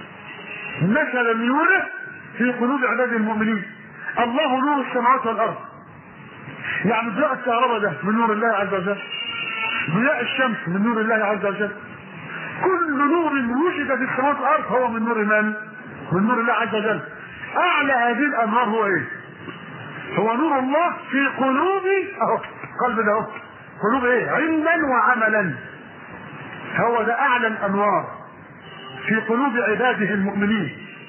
مثلا لنوره في قلوب عباده المؤمنين الله نور السماوات والارض يعني ضياء الكهرباء ده من نور الله عز وجل ضياء الشمس من نور الله عز وجل كل نور وجد في السماوات والارض هو من نور من؟ من نور الله عز وجل اعلى هذه الانوار هو ايه؟ هو نور الله في قلوب اهو قلب ده اهو قلوب ايه علما وعملا هو ده اعلى الانوار في قلوب عباده المؤمنين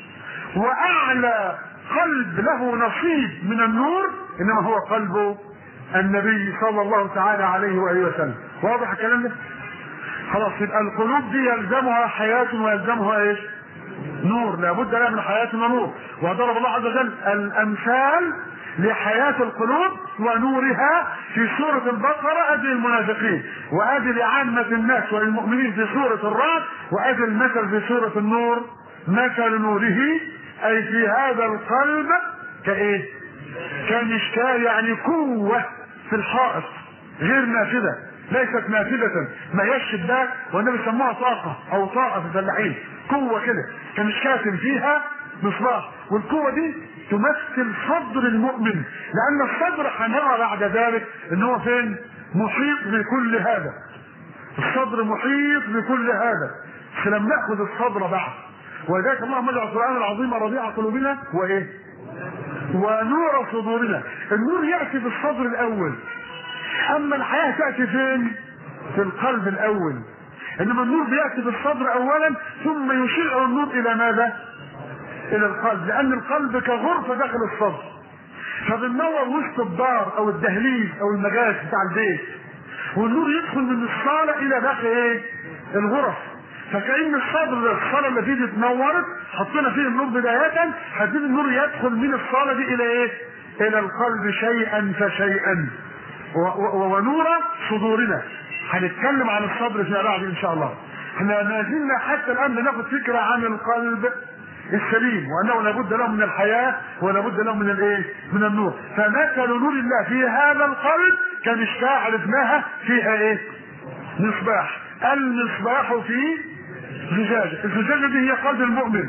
واعلى قلب له نصيب من النور انما هو قلب النبي صلى الله تعالى عليه واله وسلم واضح الكلام ده خلاص يبقى القلوب دي يلزمها حياه ويلزمها ايش نور لابد لها من حياه ونور وضرب الله عز وجل الامثال لحياة القلوب ونورها في سورة البقرة أدي المنافقين وأدي لعامة الناس والمؤمنين في سورة الرعد وأدي المثل في سورة النور مثل نوره أي في هذا القلب كإيه؟ كمشكاة يعني قوة في الحائط غير نافذة ليست نافذة ما هيش شباك والنبي سموها طاقة أو طاقة في الفلاحين قوة كده كمشكاة فيها مصباح والقوه دي تمثل صدر المؤمن لان الصدر هنرى بعد ذلك ان هو فين محيط بكل هذا الصدر محيط بكل هذا فلم ناخذ الصدر بعد ولذلك اللهم اجعل القران العظيم ربيع قلوبنا وايه ونور صدورنا النور ياتي في الصدر الاول اما الحياه تاتي فين في القلب الاول انما النور بياتي في الصدر اولا ثم يشيع النور الى ماذا الى القلب لان القلب كغرفه داخل الصدر فبننور وسط الدار او الدهليز او المجالس بتاع البيت والنور يدخل من الصاله الى داخل ايه الغرف فكأن الصدر ده الصاله اللي فيه اتنورت حطينا فيه النور بدايه هتبتدي النور يدخل من الصاله دي الى ايه الى القلب شيئا فشيئا ونور صدورنا هنتكلم عن الصبر فيما بعد ان شاء الله احنا ما زلنا حتى الان بناخد فكره عن القلب السليم وانه لابد له من الحياه ولابد له من الايه؟ من النور فمثل نور الله في هذا القلب كمشكاه عرفناها فيها ايه؟ مصباح المصباح في زجاجه الزجاجه دي هي قلب المؤمن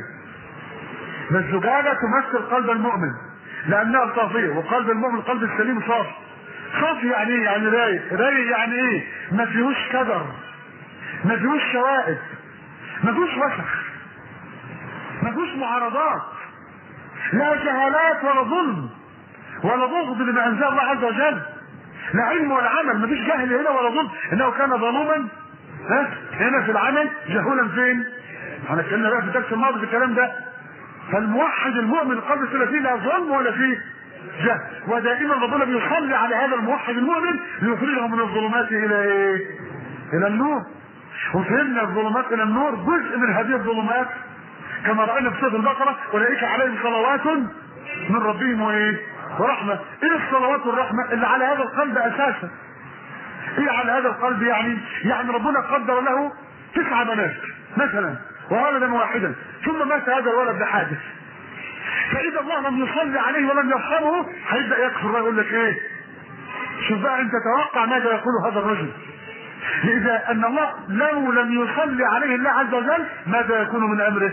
الزجاجه تمثل قلب المؤمن لانها صافيه وقلب المؤمن القلب السليم صافي صافي يعني ايه؟ يعني رايق رايق يعني ايه؟ ما فيهوش كدر ما فيهوش شوائب ما فيهوش وسخ ما فيهوش معارضات لا جهالات ولا ظلم ولا بغض لما انزل الله عز وجل لا علم ولا عمل ما فيش جهل هنا ولا ظلم انه كان ظلوما ها هنا في العمل جهولا فين؟ احنا اتكلمنا بقى في الدرس الماضي في الكلام ده فالموحد المؤمن قبل كده فيه لا ظلم ولا فيه جهل ودائما ربنا بيصلي على هذا الموحد المؤمن ليخرجه من الظلمات الى ايه؟ الى النور وفهمنا الظلمات الى النور جزء من هذه الظلمات كما راينا في سوره البقره اولئك عليهم صلوات من ربهم وايه؟ ورحمه، ايه الصلوات والرحمه اللي على هذا القلب اساسا؟ ايه على هذا القلب يعني؟ يعني ربنا قدر له تسع بنات مثلا وولدا واحدا ثم مات هذا الولد بحادث فاذا الله لم يصلي عليه ولم يرحمه هيبدا يكفر بقى يقول لك ايه؟ شوف بقى انت توقع ماذا يقول هذا الرجل إذا أن الله لو لم يصلي عليه الله عز وجل ماذا يكون من أمره؟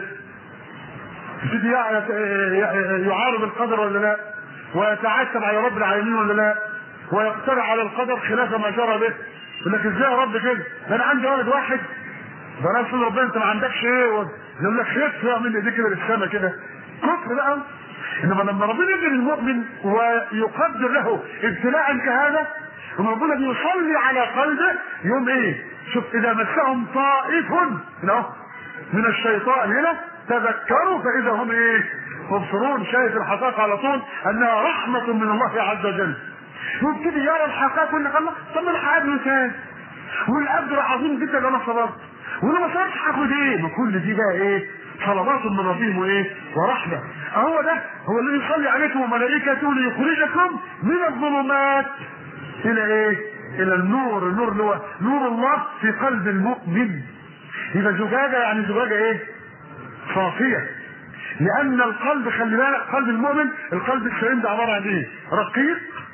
يبتدي يعارض القدر ولا لا؟ ويتعتب على رب العالمين ولا لا؟ ويقترع على القدر خلاف ما جرى به يقول لك ازاي يا رب كده؟ ده انا عندي ولد واحد ده انا اقول ربنا انت ما عندكش ايه؟ يقول لك خف يعمل ايديه كده للسما كده كفر بقى انما لما ربنا يدي للمؤمن ويقدر له ابتلاء كهذا ثم ربنا بيصلي على قلبه يوم ايه شوف اذا مسهم طائف هنا من الشيطان هنا تذكروا فاذا هم ايه مبصرون شايف الحقائق على طول انها رحمة من الله عز وجل يبتدي يرى الحقائق يقول لك الله طب ما الحياة مثال والاجر عظيم جدا اللي انا صبرت وانا ما صبرتش هاخد ايه؟ ما كل دي بقى ايه؟ صلوات من ربهم وايه؟ ورحمه. اهو ده هو الذي يصلي عليكم وملائكته ليخرجكم من الظلمات الى ايه؟ الى النور، النور اللي هو نور الله في قلب المؤمن. يبقى زجاجه يعني زجاجه ايه؟ صافيه. لان القلب خلي بالك قلب المؤمن القلب السليم ده عباره عن ايه؟ رقيق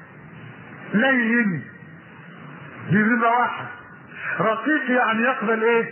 لين دي نمره واحد رقيق يعني يقبل ايه؟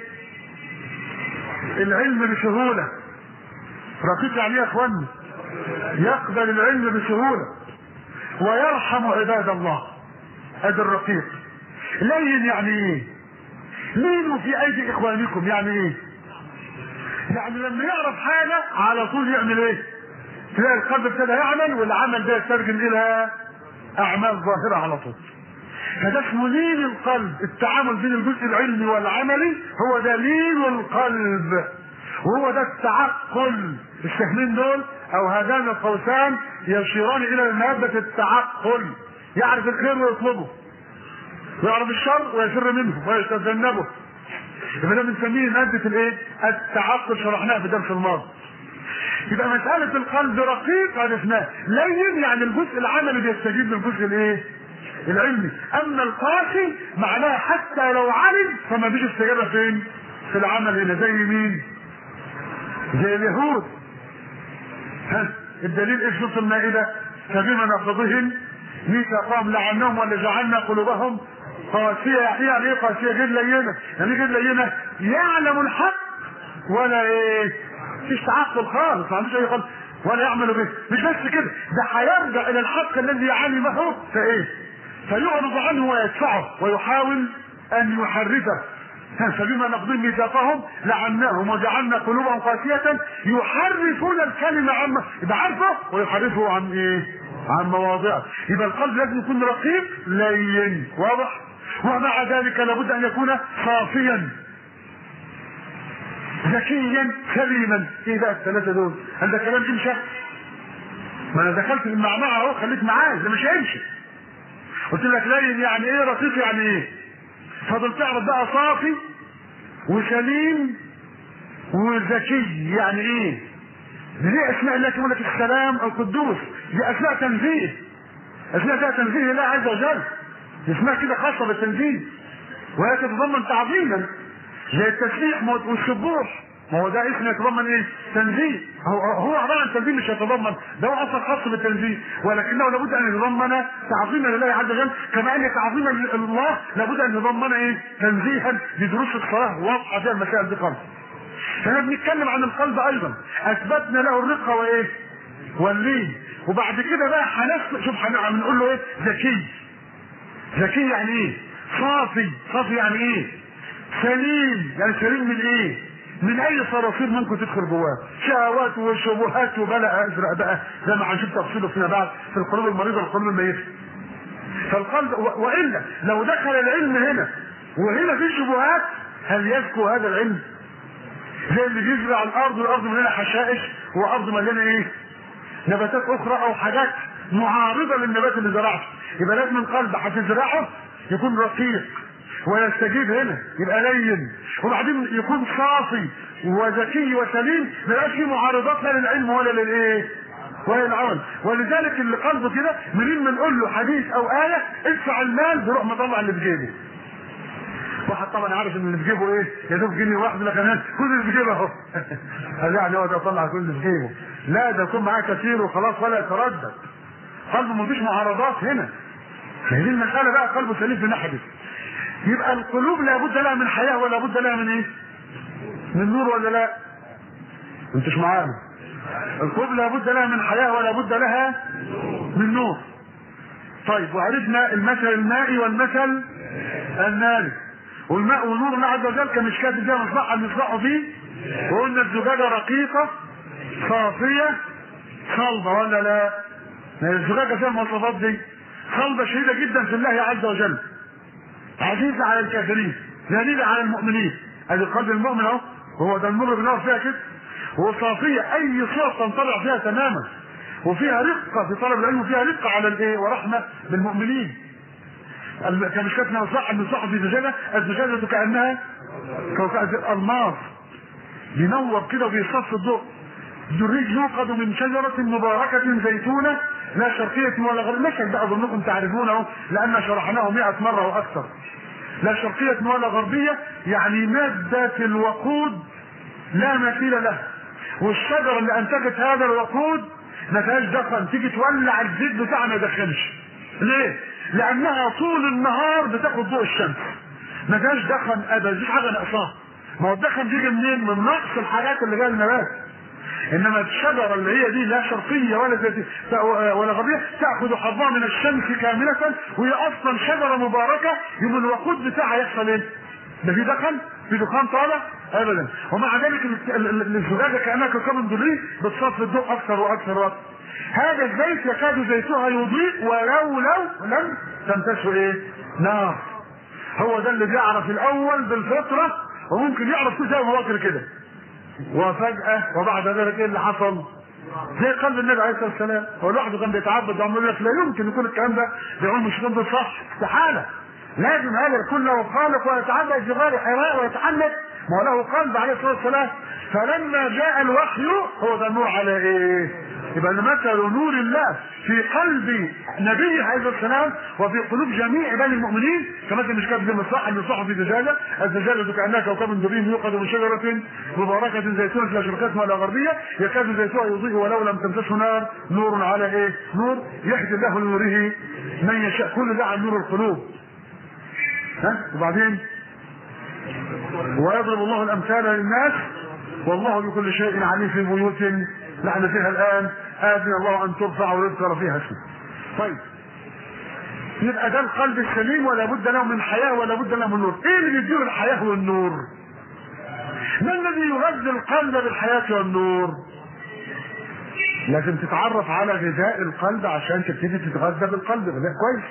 العلم بسهوله رقيق يعني ايه يا اخواني؟ يقبل العلم بسهوله ويرحم عباد الله هذا الرقيق لين يعني ايه لينوا في ايدي اخوانكم يعني ايه يعني لما يعرف حاجة على طول يعمل ايه تلاقي القلب ابتدى يعمل والعمل ده يترجم الى اعمال ظاهرة على طول فده اسمه لين القلب التعامل بين الجزء العلمي والعملي هو ده لين القلب وهو ده التعقل السهمين دول او هذان القوسان يشيران الى مادة التعقل يعرف الخير ويطلبه ويعرف الشر ويفر منه ويتجنبه يبقى ده بنسميه مادة الايه؟ التعقل شرحناها في الدرس الماضي. يبقى مسألة القلب رقيق عرفناه، لين يعني الجزء العملي بيستجيب للجزء الايه؟ العلمي، أما القاسي معناه حتى لو علم فما فيش استجابة فين؟ في العمل هنا زي مين؟ زي اليهود. ها الدليل ايش نص المائدة؟ فبما نقضهم ميثاقهم لعنهم ولا جعلنا قلوبهم قاسية يعني ايه قاسية غير لينة يعني غير لينة يعلم الحق ولا ايه مفيش تعقل خالص ما عندوش اي خالص ولا يعمل به مش بس كده ده هيرجع الى الحق الذي علمه فايه فيعرض عنه ويدفعه ويحاول ان يحرفه فبما نقضي ميثاقهم لعناهم وجعلنا قلوبهم قاسية يحرفون الكلمة عن يبقى عارفه ويحرفه عن ايه؟ عن مواضعه يبقى القلب لازم يكون رقيق لين واضح؟ ومع ذلك لابد ان يكون صافيا ذكيا سليما ايه بقى الثلاثه دول هل ده كلام يمشي ما انا دخلت في المعمعه اهو خليك معايا ده مش هيمشي قلت لك لين يعني ايه رقيق يعني ايه فضل تعرف بقى صافي وسليم وذكي يعني ايه دي اسماء الله يقول لك السلام القدوس دي اسماء تنزيه اسماء فيها تنزيه لله عز وجل اسمها كده خاصه بالتنزيه وهي تتضمن تعظيما زي التسبيح والسبوح ما هو ده اسم يتضمن ايه؟ تنزيه هو هو عباره عن تنزيه مش يتضمن ده هو اصلا خاص بالتنزيه ولكنه لابد ان يتضمن تعظيما لله عز وجل كما ان تعظيما لله لابد ان يتضمن ايه؟ تنزيها لدروس الصلاه واضحه فيها المسائل دي خالص. احنا بنتكلم عن القلب ايضا اثبتنا له الرقه وايه؟ واللين وبعد كده بقى هنسلك شوف هنقول له ايه؟ ذكي ذكي يعني ايه؟ صافي صافي يعني ايه؟ سليم يعني سليم من ايه؟ من اي صراصير ممكن تدخل جواه شهوات وشبهات وبلاء ازرق بقى زي ما هنشوف تفصيله فيما بعد في القلوب المريضه والقلوب الميته فالقلب والا لو دخل العلم هنا وهنا في شبهات هل يزكو هذا العلم زي اللي بيزرع الارض والارض مليانه حشائش وارض مليانه ايه نباتات اخرى او حاجات معارضه للنبات اللي زرعته يبقى لازم القلب هتزرعه يكون رقيق ويستجيب هنا يبقى لين وبعدين يكون صافي وذكي وسليم ما يبقاش فيه معارضات لا للعلم ولا للايه؟ ولا للعمل ولذلك اللي قلبه كده منين ما نقول له حديث او ايه ادفع المال بيروح مطلع اللي في جيبه واحد طبعا عارف ان اللي في جيبه ايه يا دوب جنيه واحد لك انا كل اللي في جيبه اهو قال يعني هو ده يطلع كل اللي في جيبه لا ده يكون معاه كثير وخلاص ولا يتردد قلبه مفيش معارضات هنا هذه المساله بقى قلبه سليم في الناحيه دي يبقى القلوب لابد لها من حياه ولا بد لها من ايه؟ من نور ولا لا؟ انتش معانا القلوب لابد لها من حياه ولا بد لها من نور طيب وعرفنا المثل المائي والمثل الناري والماء ونور الله عز وجل كمشكاة فيها مصباح المصباح فيه وقلنا الزجاجة رقيقة صافية صلبة ولا لا؟ الزجاجة فيها المواصفات دي صلبة شديدة جدا في الله عز وجل عزيزة على الكافرين ذليلة على المؤمنين ادي قلب المؤمن اهو وهو ده المر بنار فيها كده وصافية اي صور تنطلع فيها تماما وفيها رقة في طلب العلم وفيها رقة على الايه ورحمة بالمؤمنين كمشكاتنا مصاح المصاح في زجاجة الزجاجة كأنها كوكب الماس بينور كده وبيصف الضوء الدريج يوقد من شجرة مباركة زيتونة لا شرقية ولا غربية المشهد ده أظنكم تعرفونه لأن شرحناه مئة مرة وأكثر لا شرقية ولا غربية يعني مادة الوقود لا مثيل له والشجرة اللي أنتجت هذا الوقود ما فيهاش دخن تيجي تولع الزيت بتاعها ما يدخنش ليه؟ لأنها طول النهار بتاخد ضوء الشمس ما فيهاش دخن أبدا مفيش حاجة ناقصاها ما هو الدخن بيجي منين؟ من نقص الحاجات اللي جايه النبات انما الشجره اللي هي دي لا شرقيه ولا زيت ولا غربيه تاخذ حظها من الشمس كامله وهي اصلا شجره مباركه يبقى الوقود بتاعها يحصل ايه؟ ده في دخن؟ في دخان طالع؟ ابدا ومع ذلك الزجاجه كانها كوكب دري بتصفي الضوء اكثر واكثر واكثر هذا الزيت يكاد زيتها يضيء ولو لو لم تمسسه ايه؟ نار هو ده اللي بيعرف الاول بالفطره وممكن يعرف كل زي بكر كده وفجأة وبعد ذلك ايه اللي حصل؟ زي قلب النبي عليه الصلاه والسلام هو لوحده كان بيتعبد وعمال لك لا يمكن يكون الكلام ده بيقول مش ده صح استحاله لازم هذا يكون له خالق ويتعبد في غار حراء ويتحنك ما هو له قلب عليه الصلاه والسلام فلما جاء الوحي هو ده النور على ايه؟ يبقى مثل نور الله في قلب نبيه عليه الصلاه والسلام وفي قلوب جميع بني المؤمنين كمثل مش كاتب المصباح المصباح في زجاجه الزجاجه كانها كوكب دري يوقد من شجره مباركه زيتونه لا شرقيه ولا غربيه يكاد زيتها يضيء ولو لم تمسسه نار نور على ايه؟ نور يهدي الله لنوره من يشاء كل ده عن نور القلوب ها وبعدين ويضرب الله الامثال للناس والله بكل شيء عليم في بيوت نحن فيها الان اذن الله ان ترفع ويذكر فيها اسمه طيب يبقى ده القلب السليم ولا بد له من حياه ولا بد له من نور ايه اللي بيديله الحياه والنور ما الذي يغذي القلب بالحياه والنور لازم تتعرف على غذاء القلب عشان تبتدي تتغذى بالقلب غذاء كويس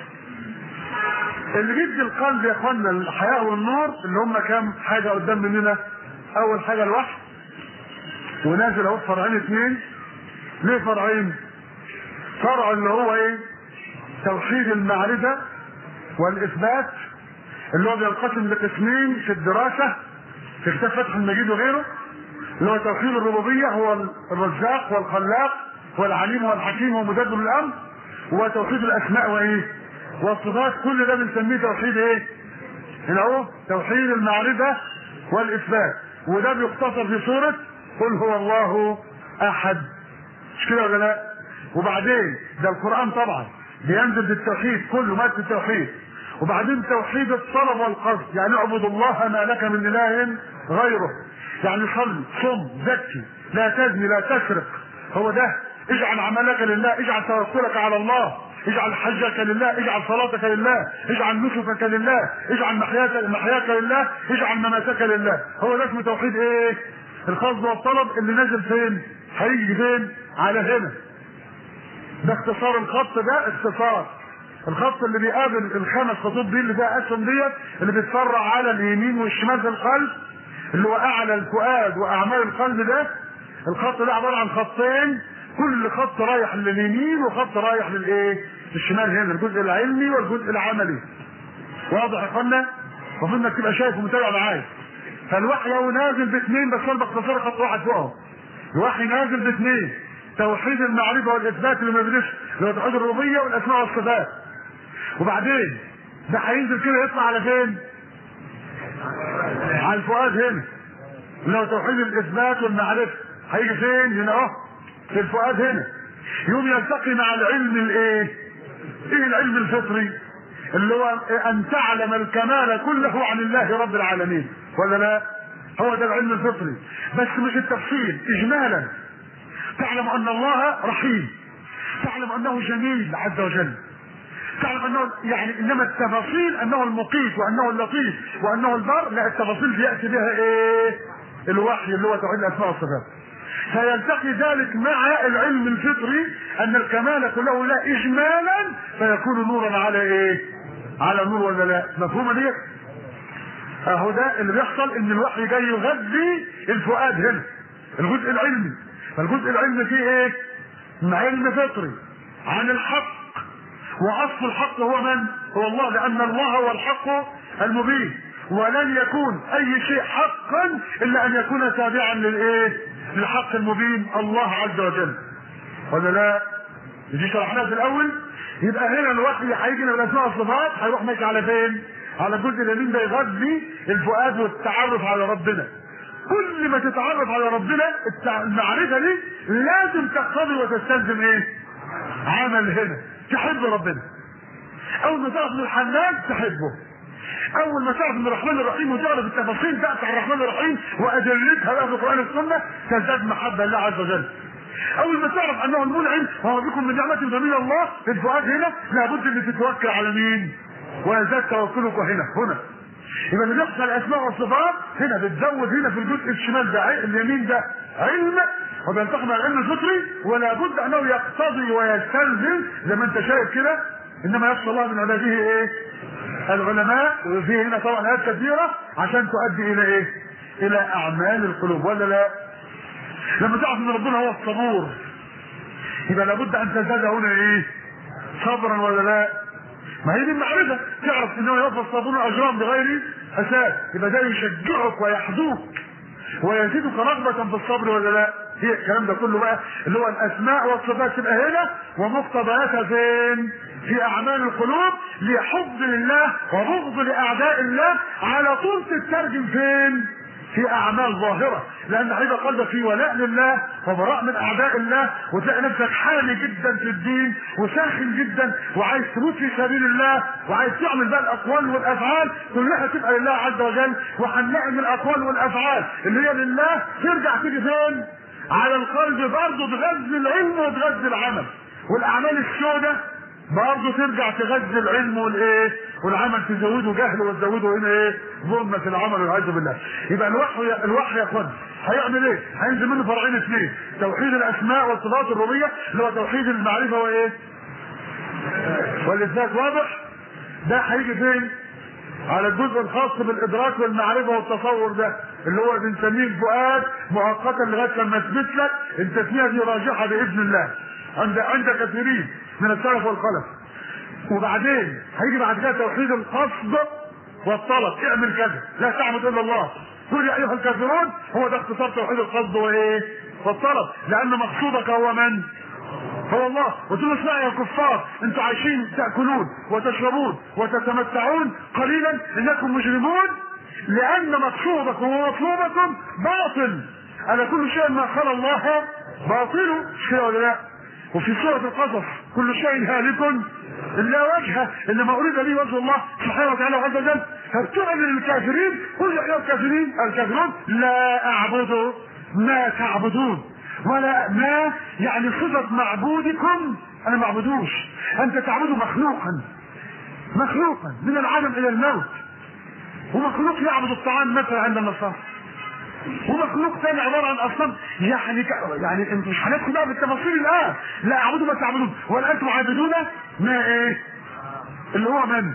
اللي بيدي القلب يا اخوانا الحياه والنور اللي هم كام حاجه قدام مننا اول حاجه الوحي ونازل اهو فرعين اثنين ليه فرعين فرع اللي هو ايه توحيد المعرفه والاثبات اللي هو بينقسم لقسمين في الدراسه في كتاب فتح المجيد وغيره اللي هو توحيد الربوبيه هو الرزاق والخلاق والعليم والحكيم ومدبر الامر وتوحيد الاسماء وايه والصفات كل ده بنسميه توحيد ايه هنا اهو توحيد المعرفه والاثبات وده بيختصر في سوره قل هو الله احد مش كده ولا لا وبعدين ده القران طبعا بينزل بالتوحيد كله ماده التوحيد وبعدين توحيد الطلب والقصد يعني اعبد الله ما لك من اله غيره يعني صل صم زكي لا تزني لا تسرق هو ده اجعل عملك لله اجعل توكلك على الله اجعل حجك لله اجعل صلاتك لله اجعل نسكك لله اجعل محياك محياك لله اجعل مماتك لله هو ده اسمه توحيد ايه القصد والطلب اللي نازل فين هيجي فين على هنا ده اختصار الخط ده اختصار الخط اللي بيقابل الخمس خطوط دي اللي فيها اسهم ديت اللي بتفرع على اليمين والشمال في القلب اللي هو اعلى الفؤاد واعمال القلب ده الخط ده عباره عن خطين كل خط رايح لليمين وخط رايح للايه؟ للشمال هنا الجزء العلمي والجزء العملي. واضح يا اخوانا؟ المفروض انك تبقى شايف ومتابع معايا. فالوحي هو نازل باثنين بس انا بختصر خط واحد فوقهم. الوحي نازل باثنين توحيد المعرفه والاثبات اللي ما بيدرسش اللي هو توحيد الربوبيه والاسماء والصفات. وبعدين ده هينزل كده يطلع على فين؟ على الفؤاد هنا. اللي هو توحيد الاثبات والمعرفه. هيجي فين؟ هنا اهو. في الفؤاد هنا يوم يلتقي مع العلم الايه ايه العلم الفطري اللي هو ان تعلم الكمال كله عن الله رب العالمين ولا لا هو ده العلم الفطري بس مش التفصيل اجمالا تعلم ان الله رحيم تعلم انه جميل عز وجل تعلم انه يعني انما التفاصيل انه المقيت وانه اللطيف وانه البر لا التفاصيل بياتي بها ايه الوحي اللي هو توحيد الاسماء والصفات فيلتقي ذلك مع العلم الفطري ان الكمال كله لا اجمالا فيكون نورا على ايه على نور ولا لا مفهومه دي اهو ده اللي بيحصل ان الوحي جاي يغذي الفؤاد هنا الجزء العلمي فالجزء العلمي فيه ايه علم فطري عن الحق واصل الحق هو من هو الله لان الله هو الحق المبين ولن يكون اي شيء حقا الا ان يكون تابعا للايه للحق المبين الله عز وجل ولا لا دي شرحناها في الاول يبقى هنا الوحي هيجي من الاسماء والصفات هيروح ماشي على فين على الجزء اليمين ده يغذي الفؤاد والتعرف على ربنا كل ما تتعرف على ربنا المعرفه دي لازم تقتضي وتستلزم ايه عمل هنا تحب ربنا اول ما تعرف من الحنان تحبه اول ما تعرف من الرحمن الرحيم وتعرف التفاصيل بتاعت الرحمن الرحيم وادلتها بقى في القران والسنه تزداد محبه لله عز وجل اول ما تعرف انه المنعم وهو بكم من نعمه من الله الفؤاد هنا لابد ان تتوكل على مين ويزداد توكلك هنا هنا يبقى اللي بيحصل الاسماء والصفات هنا بتزود هنا في الجزء الشمال ده اليمين ده علم وبينتقم على العلم الفطري ولا بد انه يقتضي ويستلزم زي ما انت شايف كده انما يخشى الله من عباده ايه؟ العلماء وفي هنا طبعا ايات كثيره عشان تؤدي الى ايه؟ الى اعمال القلوب ولا لا؟ لما تعرف ان ربنا هو الصبور يبقى لابد ان تزداد هنا ايه؟ صبرا ولا لا؟ ما هي دي المعرفه تعرف انه يوفى الصابرون اجرهم بغير اساس يبقى ده يشجعك ويحدوك ويزيدك رغبه في الصبر ولا لا؟ هي الكلام ده كله بقى اللي هو الاسماء والصفات تبقى هنا ومقتضياتها فين؟ في اعمال القلوب لحب لله وبغض لاعداء الله على طول تترجم فين؟ في اعمال ظاهره لان هيبقى قلبك في ولاء لله وبراء من اعداء الله وتلاقي نفسك حامي جدا في الدين وساخن جدا وعايز تموت في سبيل الله وعايز تعمل بقى الاقوال والافعال كلها تبقى لله عز وجل وهنلاقي من الاقوال والافعال اللي هي لله ترجع تيجي فين؟ على القلب برضه تغذي العلم وتغذي العمل والاعمال السوداء برضه ترجع تغذي العلم والايه والعمل تزوده جهل وتزوده هنا ايه ظلمة العمل والعياذ بالله يبقى الوحي الوحي يا اخوان هيعمل ايه؟ هينزل منه فرعين اثنين توحيد الاسماء والصفات الربوبيه اللي هو توحيد المعرفه وايه؟ والاثبات واضح؟ ده هيجي فين؟ على الجزء الخاص بالادراك والمعرفه والتصور ده اللي هو بنسميه الفؤاد مؤقتا لغايه لما يثبت لك التسميه دي راجحه باذن الله عند عند كثيرين من السلف والخلف وبعدين هيجي بعد كده توحيد القصد والطلب اعمل كذا لا تعبد الا الله قل يا ايها الكافرون هو ده اختصار توحيد القصد وايه والطلب لان مقصودك هو من هو الله وتقول اسمع يا كفار انتوا عايشين تاكلون وتشربون وتتمتعون قليلا انكم مجرمون لان مقصودكم ومطلوبكم باطل انا كل شيء ما خلى الله باطل شيء ولا لا وفي سورة القصص كل شيء هالك إلا وجهه إنما أريد به وجه الله سبحانه وتعالى عز وجل فبتعلن للكافرين قل يا أيها الكافرين الكافرون لا أعبد ما تعبدون ولا ما يعني صفة معبودكم أنا ما أعبدوش أنت تعبد مخلوقا مخلوقا من العدم إلى الموت ومخلوق يعبد الطعام مثلا عند النصارى ومخلوق ثاني عباره عن اصنام يعني ك... يعني انت مش هندخل بقى بالتفاصيل الان لا اعبدوا ما تعبدون ولا انتم عابدون ما ايه اللي هو من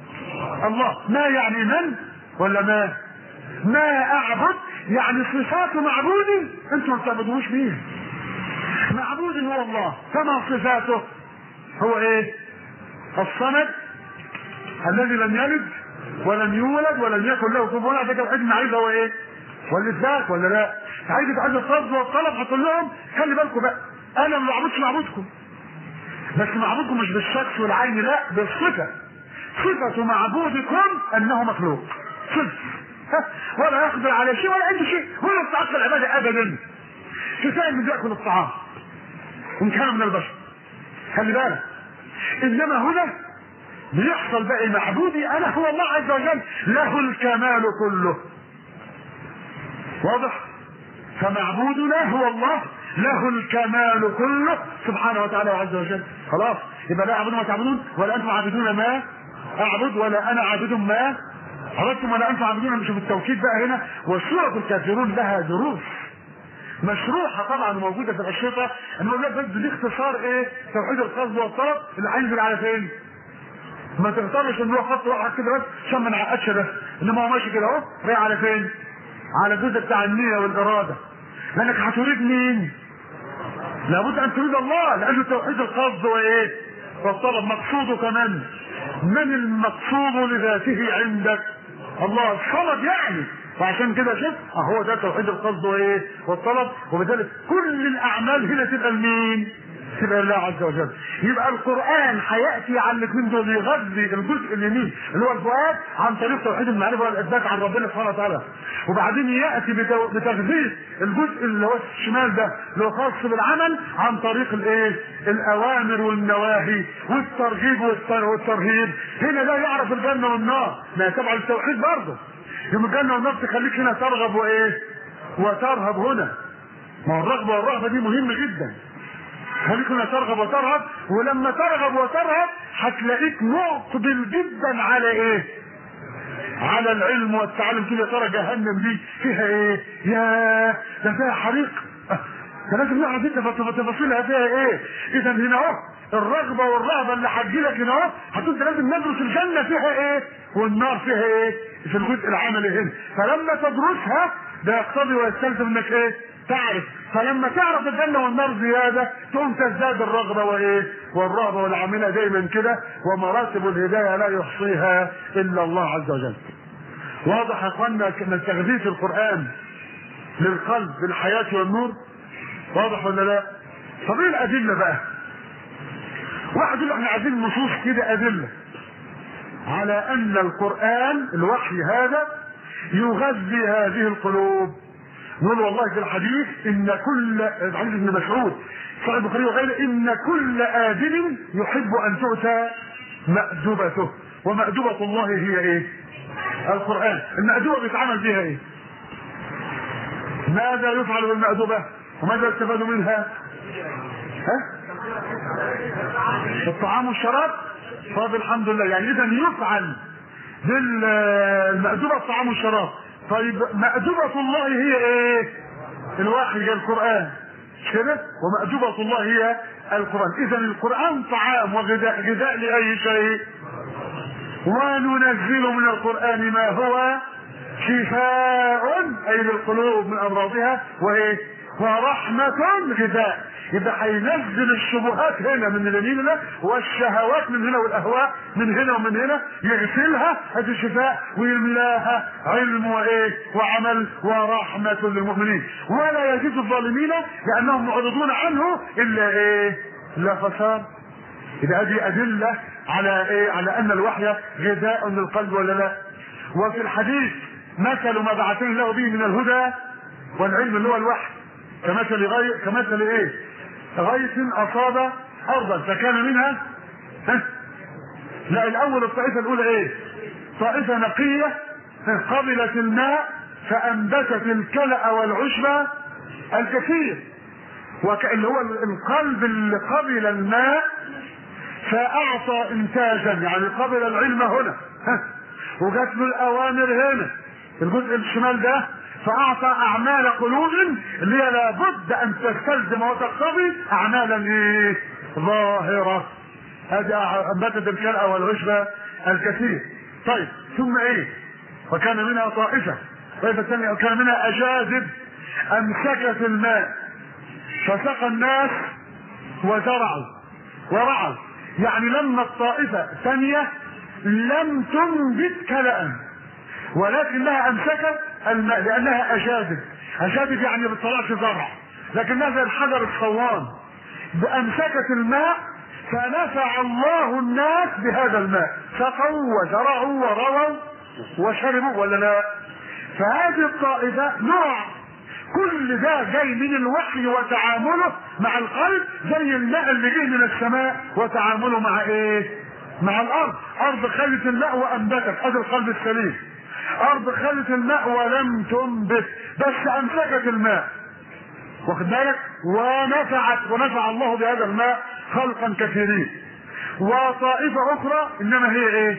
الله ما يعني من ولا ما ما اعبد يعني صفات معبودي انتم ما بتعبدوش مين معبود هو الله كما صفاته هو ايه الصمد الذي لم يلد ولم يولد ولم يكن له كفوا احد توحيد المعرفه هو ايه والاثبات ولا لا عايز تعالى القصد والطلب هتقول لهم خلي بالكم بقى انا ما بعبدش معبودكم بس معبودكم مش بالشخص والعين لا بالصفه صفه معبودكم انه مخلوق صفه ولا يقدر على شيء ولا عنده شيء ولا يستحق العباده ابدا كفايه انه بياكل الطعام وان كان من البشر خلي بالك انما هنا بيحصل بقى معبودي انا هو الله عز وجل له الكمال كله واضح فمعبودنا هو الله له الكمال كله سبحانه وتعالى عز وجل خلاص يبقى لا اعبدون ما تعبدون ولا انتم عابدون ما اعبد ولا انا عابد ما عبدتم ولا انتم عابدون مش بالتوكيد بقى هنا وسوره الكافرون لها دروس مشروحه طبعا موجوده في الاشرطه انا بقول لك بس دي اختصار ايه توحيد القصد والطلب اللي هينزل على فين ما تغترش ان هو خط واحد كده بس عشان ما نعقدش بس انما هو ماشي كده اهو رايح على فين على الجزء بتاع النية والإرادة لأنك هتريد مين؟ لابد أن تريد الله لأنه توحيد القصد وإيه؟ والطلب مقصوده كمان من المقصود لذاته عندك؟ الله الصمد يعني فعشان كده شوف اهو ده توحيد القصد وايه والطلب وبذلك كل الاعمال هنا تبقى لمين؟ تبقى لله عز وجل يبقى القران هياتي على الاثنين دول يغذي الجزء اليمين اللي هو الفؤاد عن طريق توحيد المعرفه والاثبات عن ربنا سبحانه وتعالى وبعدين ياتي بتغذيه الجزء اللي هو الشمال ده اللي هو خاص بالعمل عن طريق الايه الاوامر والنواهي والترغيب والترهيب هنا لا يعرف الجنه والنار ما تبع التوحيد برضه يوم الجنه والنار تخليك هنا ترغب وايه وترهب هنا ما هو الرغبه والرهبه دي مهمه جدا خليك هنا ترغب وترهب ولما ترغب وترهب هتلاقيك مقبل جدا على ايه على العلم والتعلم كده ترى جهنم دي فيها ايه يا ده فيها حريق ده لازم نعرف انت تفاصيلها فيها ايه اذا هنا اهو الرغبه والرهبه اللي هتجيلك هنا اهو هتقول لازم ندرس الجنه فيها ايه والنار فيها ايه في الجزء العملي هنا فلما تدرسها ده يقتضي ويستلزم انك ايه تعرف فلما تعرف الجنه والنار زياده تقوم تزداد الرغبه وايه والرهبه والعامله دايما كده ومراتب الهدايه لا يحصيها الا الله عز وجل واضح يا اخوانا من تغذيه القران للقلب بالحياه والنور واضح ولا لا طب ايه الادله بقى واحد يقول احنا عايزين نصوص كده ادله على ان القران الوحي هذا يغذي هذه القلوب نقول والله في الحديث ان كل حديث ابن مسعود صحيح البخاري وغيره ان كل آدم يحب ان تؤتى مأدبته ومأدبة الله هي ايه؟ القرآن المأدبة بيتعمل بها ايه؟ ماذا يفعل بالمأدبة؟ وماذا استفادوا منها؟ ها؟ الطعام والشراب طب الحمد لله يعني اذا يفعل بالمأدبة الطعام والشراب طيب مأدبة الله هي ايه؟ الوحي هي القرآن مش كده؟ ومأدبة الله هي القرآن إذا القرآن طعام وغذاء غذاء لأي شيء وننزل من القرآن ما هو شفاء أي للقلوب من أمراضها وإيه؟ ورحمة غذاء يبقى هينزل الشبهات هنا من اليمين هنا والشهوات من هنا والاهواء من هنا ومن هنا يغسلها هذه الشفاء ويملاها علم وايه وعمل ورحمة للمؤمنين ولا يزيد الظالمين لانهم معرضون عنه الا ايه لا خسار يبقى هذه ادلة على ايه على ان الوحي غذاء للقلب ولا لا وفي الحديث مثل ما بعثني الله به من الهدى والعلم اللي هو الوحي كمثل غير كمثل ايه غيث اصاب ارضا فكان منها ها؟ لا الاول الطائفه الاولى ايه طائفه نقيه قبلت الماء فانبتت الكلأ والعشب الكثير اللي هو القلب اللي قبل الماء فاعطى انتاجا يعني قبل العلم هنا ها؟ وجات له الاوامر هنا الجزء الشمال ده فاعطى اعمال قلوب اللي هي لابد ان تستلزم وتقتضي اعمالا ايه ظاهره هذه انبتت الكلأ والعشب الكثير طيب ثم ايه وكان منها طائفه طائفه ثانيه وكان منها اجاذب امسكت الماء فسقى الناس وزرعوا ورعوا يعني لما الطائفه الثانيه لم تنبت كلأ ولكنها امسكت الماء لانها اجادب اجادب يعني بتطلعش زرع لكنها زي الحجر الصوان امسكت الماء فنفع الله الناس بهذا الماء سقوا وزرعوا ورووا وشربوا ولا لا فهذه الطائفة نوع كل ده جاي من الوحي وتعامله مع القلب زي الماء اللي جه من السماء وتعامله مع ايه مع الارض ارض خلت الماء وانبتت ادي القلب السليم ارض خلت الماء ولم تنبت بس امسكت الماء واخد بالك ونفعت ونفع الله بهذا الماء خلقا كثيرين وطائفة اخرى انما هي ايه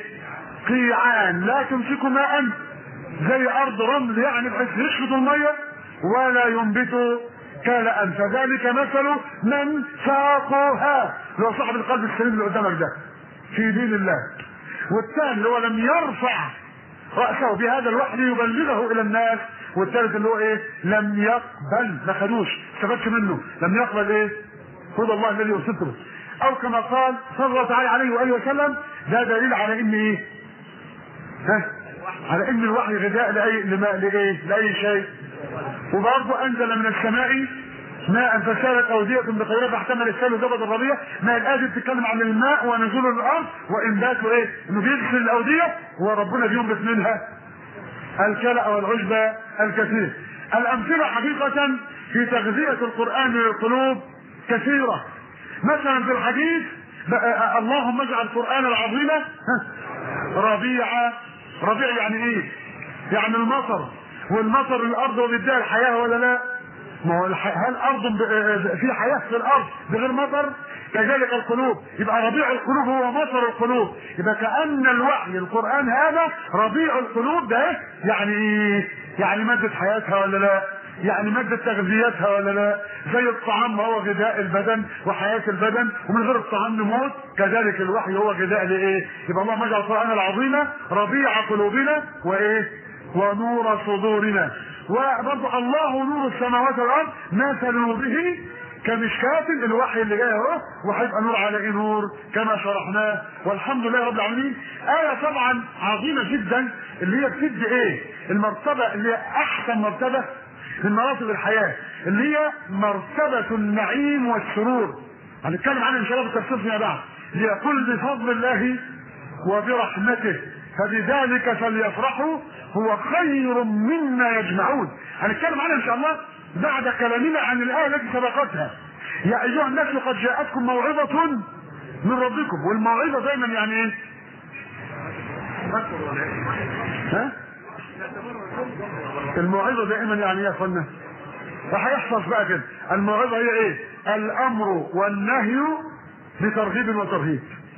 قيعان لا تمسك ماء زي ارض رمل يعني بحيث يشفط المية ولا ينبت كلأ فذلك مثل من ساقوها اللي هو صاحب القلب السليم اللي قدامك ده في دين الله والثاني اللي هو لم يرفع رأسه بهذا الوحي يبلغه إلى الناس والثالث اللي هو إيه؟ لم يقبل ما خدوش استفادش منه لم يقبل إيه؟ هدى الله الذي أرسلته أو كما قال صلى الله تعالى عليه وآله وسلم ده دليل على إن إيه؟ ها؟ على إن الوحي غذاء لأي لما لإيه؟ لأي شيء وبرضه أنزل من السماء ماء فسالت أودية بقيرة فاحتمل السيل زبد الربيع ما الآية دي بتتكلم عن الماء ونزوله للأرض وإنباته إيه؟ إنه بيغسل الأودية وربنا بينبت منها الكلأ والعشب الكثير. الأمثلة حقيقة في تغذية القرآن للقلوب كثيرة. مثلا في الحديث اللهم اجعل القرآن العظيم ربيع ربيع يعني إيه؟ يعني المطر والمطر الأرض وبيديها الحياة ولا لا؟ ما هو هل ارض في حياه في الارض بغير مطر كذلك القلوب يبقى ربيع القلوب هو مطر القلوب يبقى كان الوحي القران هذا ربيع القلوب ده يعني يعني ماده حياتها ولا لا يعني مادة تغذيتها ولا لا زي الطعام هو غذاء البدن وحياة البدن ومن غير الطعام نموت كذلك الوحي هو غذاء لايه يبقى اللهم اجعل القرآن العظيم ربيع قلوبنا وايه ونور صدورنا وبرضه الله نور السماوات والارض مثل نوره كمشكاة الوحي اللي جاي اهو وهيبقى نور على ايه نور كما شرحناه والحمد لله رب العالمين آية طبعا عظيمة جدا اللي هي بتدي ايه؟ المرتبة اللي هي أحسن مرتبة من مراتب الحياة اللي هي مرتبة النعيم والسرور هنتكلم عنها ان شاء الله بالتفصيل فيما بعد ليقول بفضل الله وبرحمته فبذلك فليفرحوا هو خير مما يجمعون هنتكلم عنها ان شاء الله بعد كلامنا عن الايه التي سبقتها يا ايها الناس قد جاءتكم موعظه من ربكم والموعظه دايما يعني ايه ها الموعظه دائما يعني ايه يا اخوانا وهيحفظ بقى كده الموعظه هي ايه الامر والنهي بترغيب وترهيب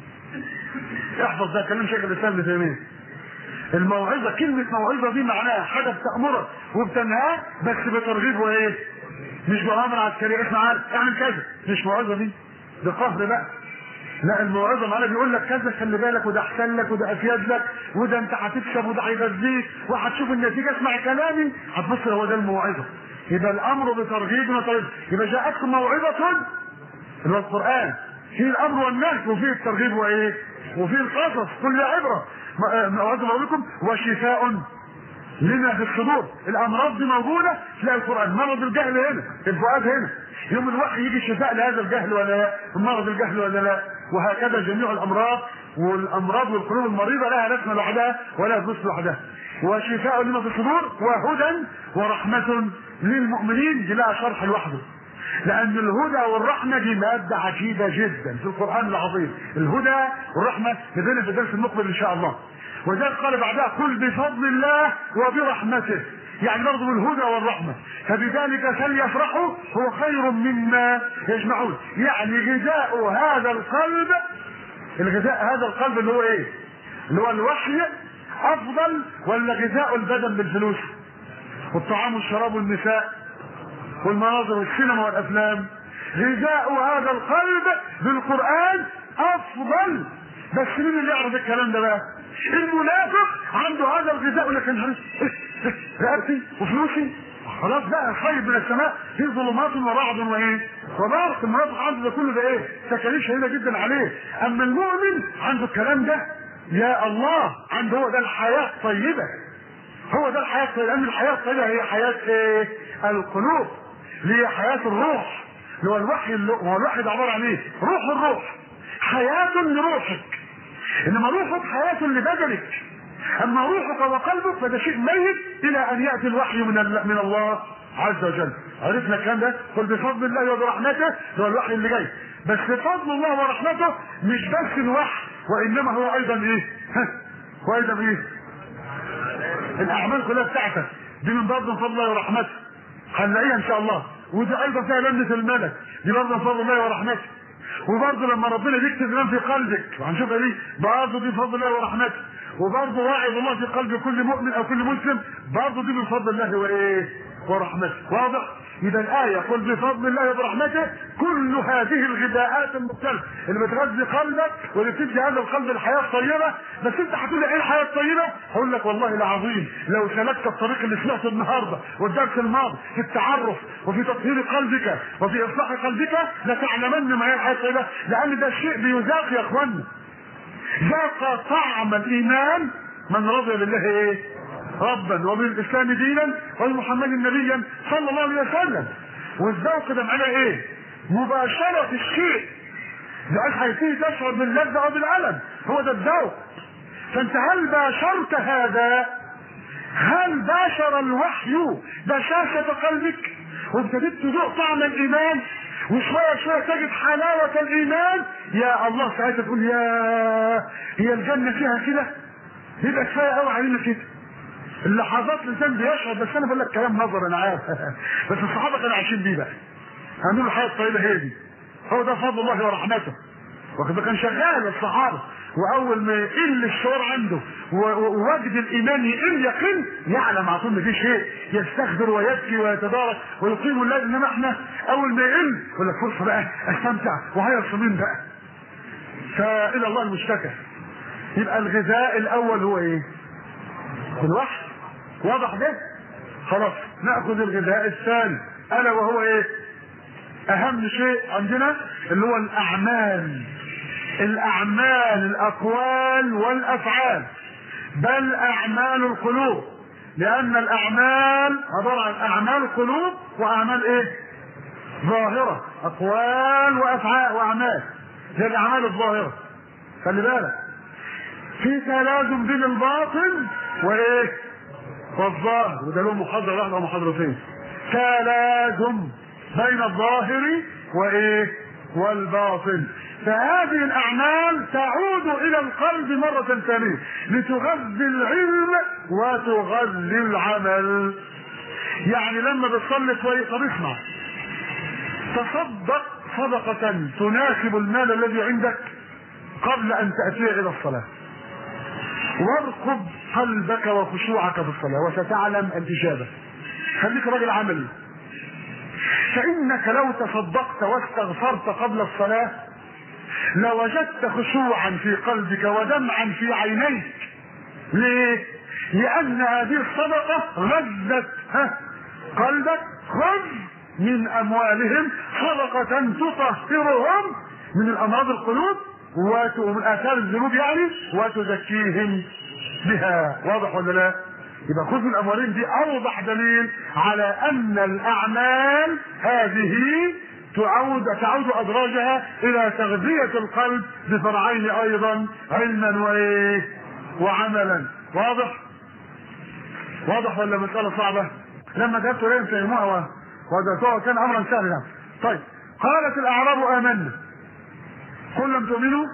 احفظ ده كلام شيخ الاسلام ابن تيميه الموعظه كلمه موعظه دي معناها حاجه بتامرك وبتنهاك بس بترغيب وايه مش بأمر عسكري اسمع عارف اعمل كذا مش موعظه دي ده قهر بقى لا الموعظه معناها بيقول لك كذا خلي بالك وده احسن لك وده افيد لك وده انت هتكسب وده هيغذيك وهتشوف النتيجه اسمع كلامي هتبص هو ده الموعظه يبقى الامر بترغيب وترغيب يبقى جاءتكم موعظه اللي هو القران فيه الامر والنهي وفيه الترغيب وايه وفيه القصص كل عبره موعظه بقول لكم وشفاء لما في الصدور الامراض دي موجوده تلاقي القران مرض الجهل هنا الفؤاد هنا يوم الوحي يجي الشفاء لهذا الجهل ولا لا مرض الجهل ولا لا وهكذا جميع الامراض والامراض والقلوب المريضه لها رسمه لوحدها ولا فلوس لوحدها وشفاء لما في الصدور وهدى ورحمه للمؤمنين دي لها شرح لوحده لان الهدى والرحمه دي ماده عجيبه جدا في القران العظيم الهدى والرحمه لدينا في الدرس المقبل ان شاء الله وذلك قال بعدها قل بفضل الله وبرحمته يعني برضه بالهدى والرحمه فبذلك فليفرحوا هو خير مما يجمعون يعني غذاء هذا القلب الغذاء هذا القلب اللي هو ايه اللي هو الوحي افضل ولا غذاء البدن بالفلوس والطعام والشراب والنساء والمناظر والسينما والافلام غذاء هذا القلب بالقران افضل بس مين اللي يعرف الكلام ده بقى المنافق عنده هذا الغذاء لكن رقبتي وفلوسي خلاص بقى خيب من السماء في ظلمات ورعد وايه وبارك المنافق عنده ده كله ده ايه تكاليف شديده جدا عليه اما المؤمن عنده الكلام ده يا الله عنده هو ده الحياه الطيبه هو ده الحياه الطيبه لان الحياه الطيبه هي حياه ايه القلوب اللي هي حياه الروح اللي هو الوحي اللي هو الوحي ده عباره عن ايه روح الروح حياه لروحك انما روحك حياه لبدنك اما روحك وقلبك فده شيء ميت الى ان ياتي الوحي من من الله عز وجل عرفنا الكلام ده قل بفضل الله وبرحمته هو الوحي اللي جاي بس بفضل الله ورحمته مش بس الوحي وانما هو ايضا ايه ها وايضا ايه الاعمال كلها بتاعتك دي من برضه من فضل الله ورحمته هنلاقيها ان شاء الله ودي ايضا فيها لمه الملك دي برضه من فضل الله ورحمته وبرضه لما ربنا بيكتب كلام في قلبك وهنشوفها دي برضه دي بفضل الله ورحمته وبرضه واعظ الله في قلب كل مؤمن او كل مسلم برضه دي بفضل الله وايه ورحمته واضح اذا الايه قل بفضل الله وبرحمته كل هذه الغذاءات المختلفه اللي بتغذي قلبك واللي بتدي هذا القلب الحياه الطيبه بس انت هتقول ايه الحياه الطيبه؟ هقول لك والله العظيم لو سلكت الطريق اللي سمعته النهارده والدرس الماضي في التعرف وفي تطهير قلبك وفي اصلاح قلبك لتعلمن ما هي الحياه الطيبه لان ده شيء بيذاق يا اخوانا ذاق طعم الايمان من رضي بالله ايه؟ ربا وبالاسلام دينا وبمحمد نبيا صلى الله عليه وسلم والذوق ده معناه ايه؟ مباشرة الشيء لأن هيبتدي تشعر باللذة أو بالألم هو ده الذوق فأنت هل باشرت هذا؟ هل باشر الوحي بشاشة قلبك؟ وابتديت تذوق طعم الإيمان وشوية شوية تجد حلاوة الإيمان يا الله ساعتها تقول يا هي الجنة فيها كده يبقى كفاية قوي علينا كده اللحظات الانسان بيشعر بس انا بقول لك كلام نظر انا عارف بس الصحابه كانوا عايشين بيه بقى هنقول الحياه الطيبه هي دي هو ده فضل الله ورحمته واخد كان شغال الصحابه واول ما يقل الشعور عنده ووجد الايمان يقل يقل يعلم على طول ان في شيء يستغفر ويبكي ويتدارك ويقيم الليل انما احنا اول ما يقل يقول لك فرصه بقى استمتع وهيا الصميم بقى فالى الله المشتكى يبقى الغذاء الاول هو ايه؟ الوحي واضح ده خلاص ناخذ الغذاء الثاني الا وهو ايه اهم شيء عندنا اللي هو الاعمال الاعمال الاقوال والافعال بل اعمال القلوب لان الاعمال عباره عن اعمال القلوب واعمال ايه ظاهره اقوال وافعال واعمال هي الاعمال الظاهره خلي بالك في تلازم بين الباطن وايه والظاهر وده له محاضره واحده ومحاضرتين تلازم بين الظاهر وايه والباطن فهذه الاعمال تعود الى القلب مره ثانيه لتغذي العلم وتغذي العمل يعني لما بتصلي كويس طب اسمع تصدق صدقة تناسب المال الذي عندك قبل ان تأتي الى الصلاة وارقب قلبك وخشوعك في الصلاة وستعلم الإجابة خليك راجل عملي فإنك لو تصدقت واستغفرت قبل الصلاة لوجدت خشوعا في قلبك ودمعا في عينيك ليه؟ لأن هذه الصدقة غذت ها قلبك خذ من أموالهم صدقة تطهرهم من الأمراض القلوب ومن آثار الذنوب يعني وتزكيهم بها واضح ولا لا؟ يبقى خذ من اموالهم دي اوضح دليل على ان الاعمال هذه تعود تعود ادراجها الى تغذيه القلب بفرعين ايضا علما وايه وعملا واضح واضح ولا مساله صعبه لما جبت لهم فهموها ودرسوها كان امرا سهلا طيب قالت الاعراب امنا قل لم تؤمنوا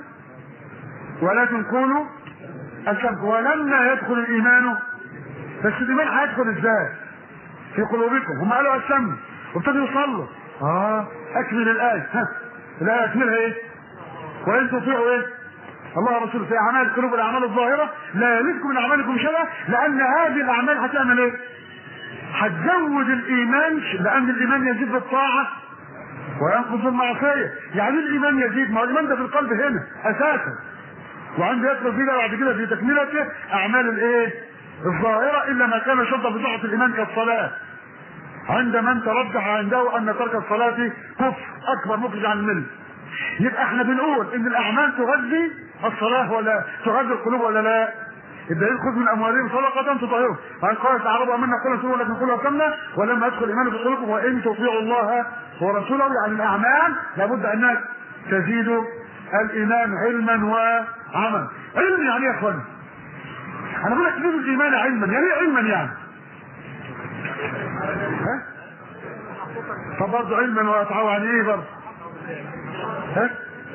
ولكن قولوا أسلمت ولما يدخل الايمان بس الايمان هيدخل ازاي في قلوبكم هم قالوا اسلموا وابتدوا يصلوا اه اكمل الايه ها الايه اكملها ايه وان تطيعوا ايه الله ورسوله في اعمال القلوب والاعمال الظاهره لا يلدكم من اعمالكم شيئا لان هذه الاعمال هتعمل ايه هتزود الايمان لان الايمان يزيد بالطاعه وينقص المعصيه يعني الايمان يزيد ما هو الايمان ده في القلب هنا اساسا وعند يدخل فيه بعد كده في تكملته اعمال الايه الظاهرة إلا ما كان شرطا بصحة الإيمان كالصلاة عند من ترجح عنده أن ترك الصلاة كفر أكبر مخرج عن الملة يبقى احنا بنقول ان الاعمال تغذي الصلاه ولا تغذي القلوب ولا لا الدليل خذ من اموالهم صدقه تطهرهم وان قالت اعراب امنا قل سوء لكن قلوا كمنا ولما يدخل الايمان في قلوبكم وان تطيعوا الله ورسوله يعني الاعمال لابد انها تزيد الايمان علما وعملا علم يعني ايه يا اخوان انا بقول لك تزيد الايمان علما يعني ايه علما يعني ها طب برضه علما ويتعوى عن ايه برضه ها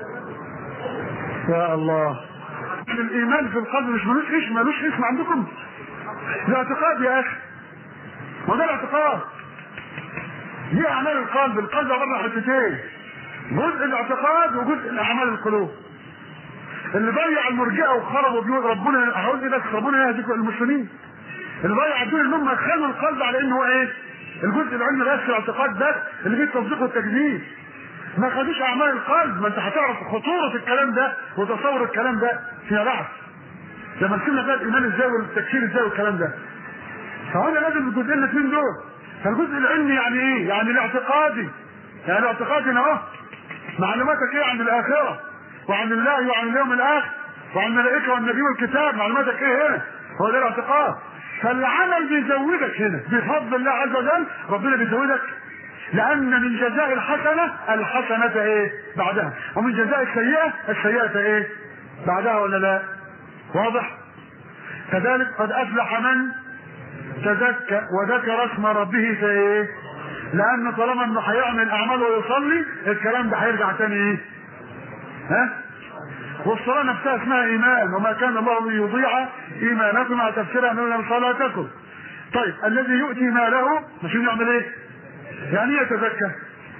يا الله الايمان في القلب مش ملوش اسم ملوش اسم عندكم الاعتقاد يا اخي ما ده الاعتقاد دي اعمال القلب القلب عباره عن حتتين جزء الاعتقاد وجزء الاعمال القلوب اللي ضيع المرجئه وخربوا بيوت ربنا هقول ايه بس ربنا يهديكم المسلمين اللي ضيع الدين ان هم خلوا القلب على انه هو ايه الجزء العلمي بس الاعتقاد بس اللي فيه التصديق والتكذيب ما خدوش اعمال القلب ما انت هتعرف خطوره الكلام ده وتصور الكلام ده فيما بعد لما نسيبنا بقى الايمان ازاي والتكفير ازاي والكلام ده فهنا لازم الجزئين الاثنين دول فالجزء العلمي يعني ايه؟ يعني الاعتقادي يعني الاعتقادي هنا اهو معلوماتك ايه عن الاخره وعن الله وعن اليوم الاخر وعن الملائكه والنبي والكتاب معلوماتك ايه هنا؟ هو ده الاعتقاد فالعمل بيزودك هنا بفضل الله عز وجل ربنا بيزودك لان من جزاء الحسنه الحسنه ايه بعدها ومن جزاء السيئه السيئه ايه بعدها ولا لا واضح كذلك قد افلح من تزكى وذكر اسم ربه في ايه لانه طالما انه هيعمل اعمال ويصلي الكلام ده هيرجع تاني ايه ها والصلاه نفسها اسمها ايمان وما كان الله ليضيع ايمانكم مع تفسيرها من صلاتكم طيب الذي يؤتي ماله مش يعمل ايه يعني ايه يتزكى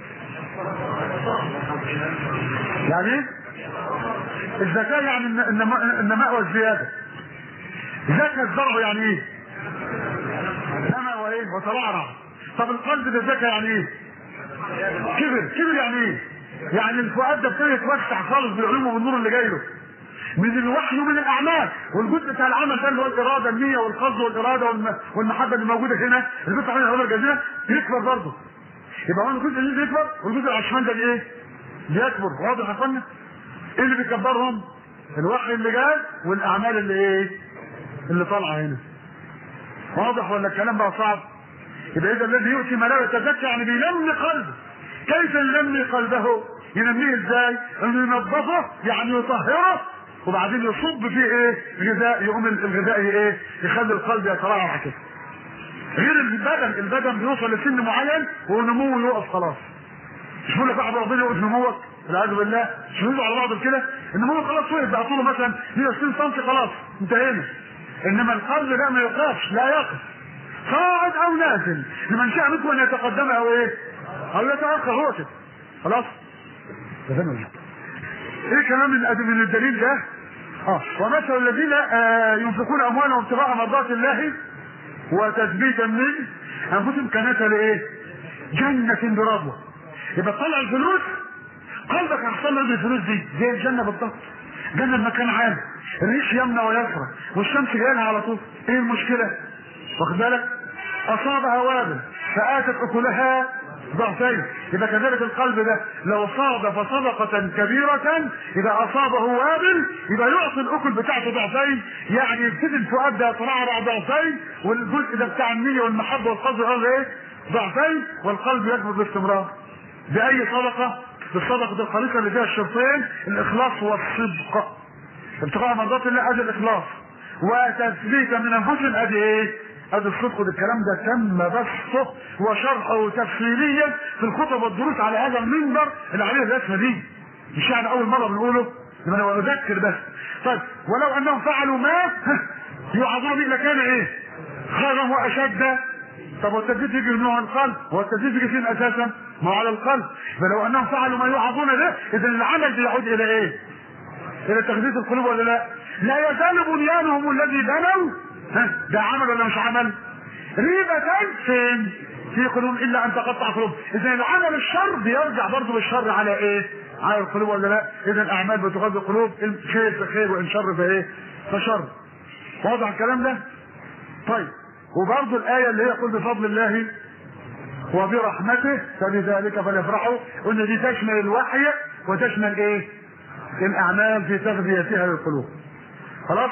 يعني ايه الزكاة يعني النماء والزيادة زكاة الزرع يعني ايه نما وايه وترعرع طب القلب ده زكاة يعني ايه كبر كبر يعني ايه يعني الفؤاد ده ابتدى يتوسع خالص بالعلوم وبالنور اللي جاي له من الوحي ومن الاعمال والجزء بتاع العمل ده اللي هو الاراده النيه والقصد والاراده والمحبه اللي موجوده هنا اللي بيطلع منها الغدر الجزيره يكبر برضه يبقى هو الجزء اللي بيكبر والجزء العشمان ده بايه؟ بيكبر واضح يا اخوانا؟ ايه اللي بيكبرهم؟ الوحي اللي جاي والاعمال اللي ايه؟ اللي طالعه هنا. واضح ولا الكلام بقى صعب؟ يبقى اذا الذي يؤتي ماله يتزكى يعني بينمي قلبه. كيف ينمي قلبه؟ ينميه ازاي؟ انه ينظفه يعني يطهره وبعدين يصب فيه ايه؟ غذاء يقوم الغذاء ايه؟ يخلي القلب يترعرع كده. غير البدن البدن بيوصل لسن معين ونموه يقف خلاص مش بقول لك واحد ربنا يوقف نموك والعياذ بالله مش بيقولوا على بعض كده النمو خلاص وقف بقى طوله مثلا 120 سم خلاص انتهينا انما القلب لا ما يوقفش لا يقف صاعد او نازل لمن شاء منكم ان يتقدم او ايه او يتاخر هو كده خلاص ايه كمان من من الدليل ده اه ومثل الذين آه ينفقون اموالهم ابتغاء مرضات الله وتثبيتا من انفسهم كمثل ايه جنة بربوة يبقى تطلع الفلوس قلبك هيحصل له الفلوس دي زي الجنة بالضبط جنة مكان عام الريح يمنى ويسرى والشمس جايه لها على طول ايه المشكلة واخد بالك اصابها وابل فاتت اكلها ضعفين يبقى كذلك القلب ده لو صادف صدقة كبيرة إذا أصابه وابل يبقى يعطي الأكل بتاعته ضعفين يعني يبتدي الفؤاد ده يترعرع ضعفين والجزء ده بتاع النية والمحبة والقصد قال إيه؟ ضعفين والقلب يكبر باستمرار بأي صدقة؟ بالصدقة الخالصة اللي فيها الشرطين الإخلاص والصدق ابتغاء مرضات الله أدي الإخلاص وتثبيتا من أنفسهم أدي إيه؟ هذا الصدق ده الكلام ده تم بسطه وشرحه تفصيليا في الخطب والدروس على هذا المنبر اللي عليه الرسمه دي مش يعني اول مره بنقوله لما انا بذكر بس طيب ولو انهم فعلوا ما يوعظون به لكان ايه؟ خيرا واشد طب والتجديد يجي من نوع القلب هو التجديد يجي فين اساسا؟ ما هو على القلب فلو انهم فعلوا ما يوعظون به اذا العمل بيعود الى ايه؟ الى تجديد القلوب ولا لا؟ لا يزال بنيانهم الذي بنوا ها ده عمل ولا مش عمل؟ ريبة فين؟ في قلوب الا ان تقطع قلوب، اذا العمل الشر بيرجع برضه بالشر على ايه؟ على القلوب ولا لا؟ اذا الاعمال بتغذي القلوب خير فخير وان شر فايه؟ فشر. واضح الكلام ده؟ طيب وبرضه الايه اللي هي قل بفضل الله وبرحمته فبذلك فليفرحوا قلنا دي تشمل الوحي وتشمل ايه؟ الاعمال في تغذيتها للقلوب. خلاص؟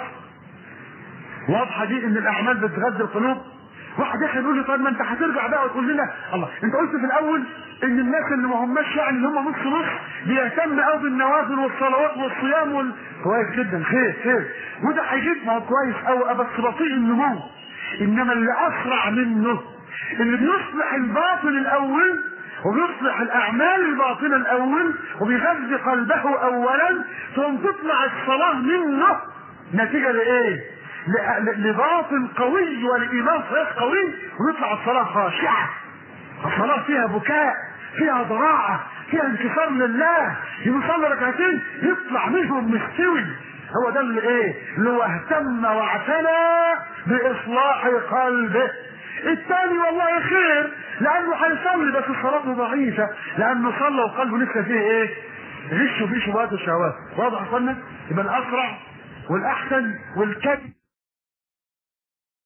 واضحه دي ان الاعمال بتغذي القلوب واحد يحيى يقول لي طيب ما انت هترجع بقى وتقول لنا الله انت قلت في الاول ان الناس اللي ما هماش يعني اللي هم نص نص بيهتم قوي بالنوافل والصلوات والصيام وال... كويس جدا خير خير وده هيجيب ما هو كويس قوي بس بطيء النمو انما اللي اسرع منه اللي بيصلح الباطن الاول وبيصلح الاعمال الباطنه الاول وبيغذي قلبه اولا ثم تطلع الصلاه منه نتيجه لايه؟ لباطن قوي والايمان صحيح قوي ويطلع الصلاه خاشعه الصلاه فيها بكاء فيها ضراعه فيها انكسار لله يصلي ركعتين يطلع منهم مستوي هو ده اللي ايه اللي هو اهتم واعتنى باصلاح قلبه الثاني والله خير لانه هيصلي بس صلاته ضعيفه لانه صلى وقلبه لسه فيه ايه غش فيه شبهات الشهوات واضح يا اخوانا يبقى الاسرع والاحسن والكذب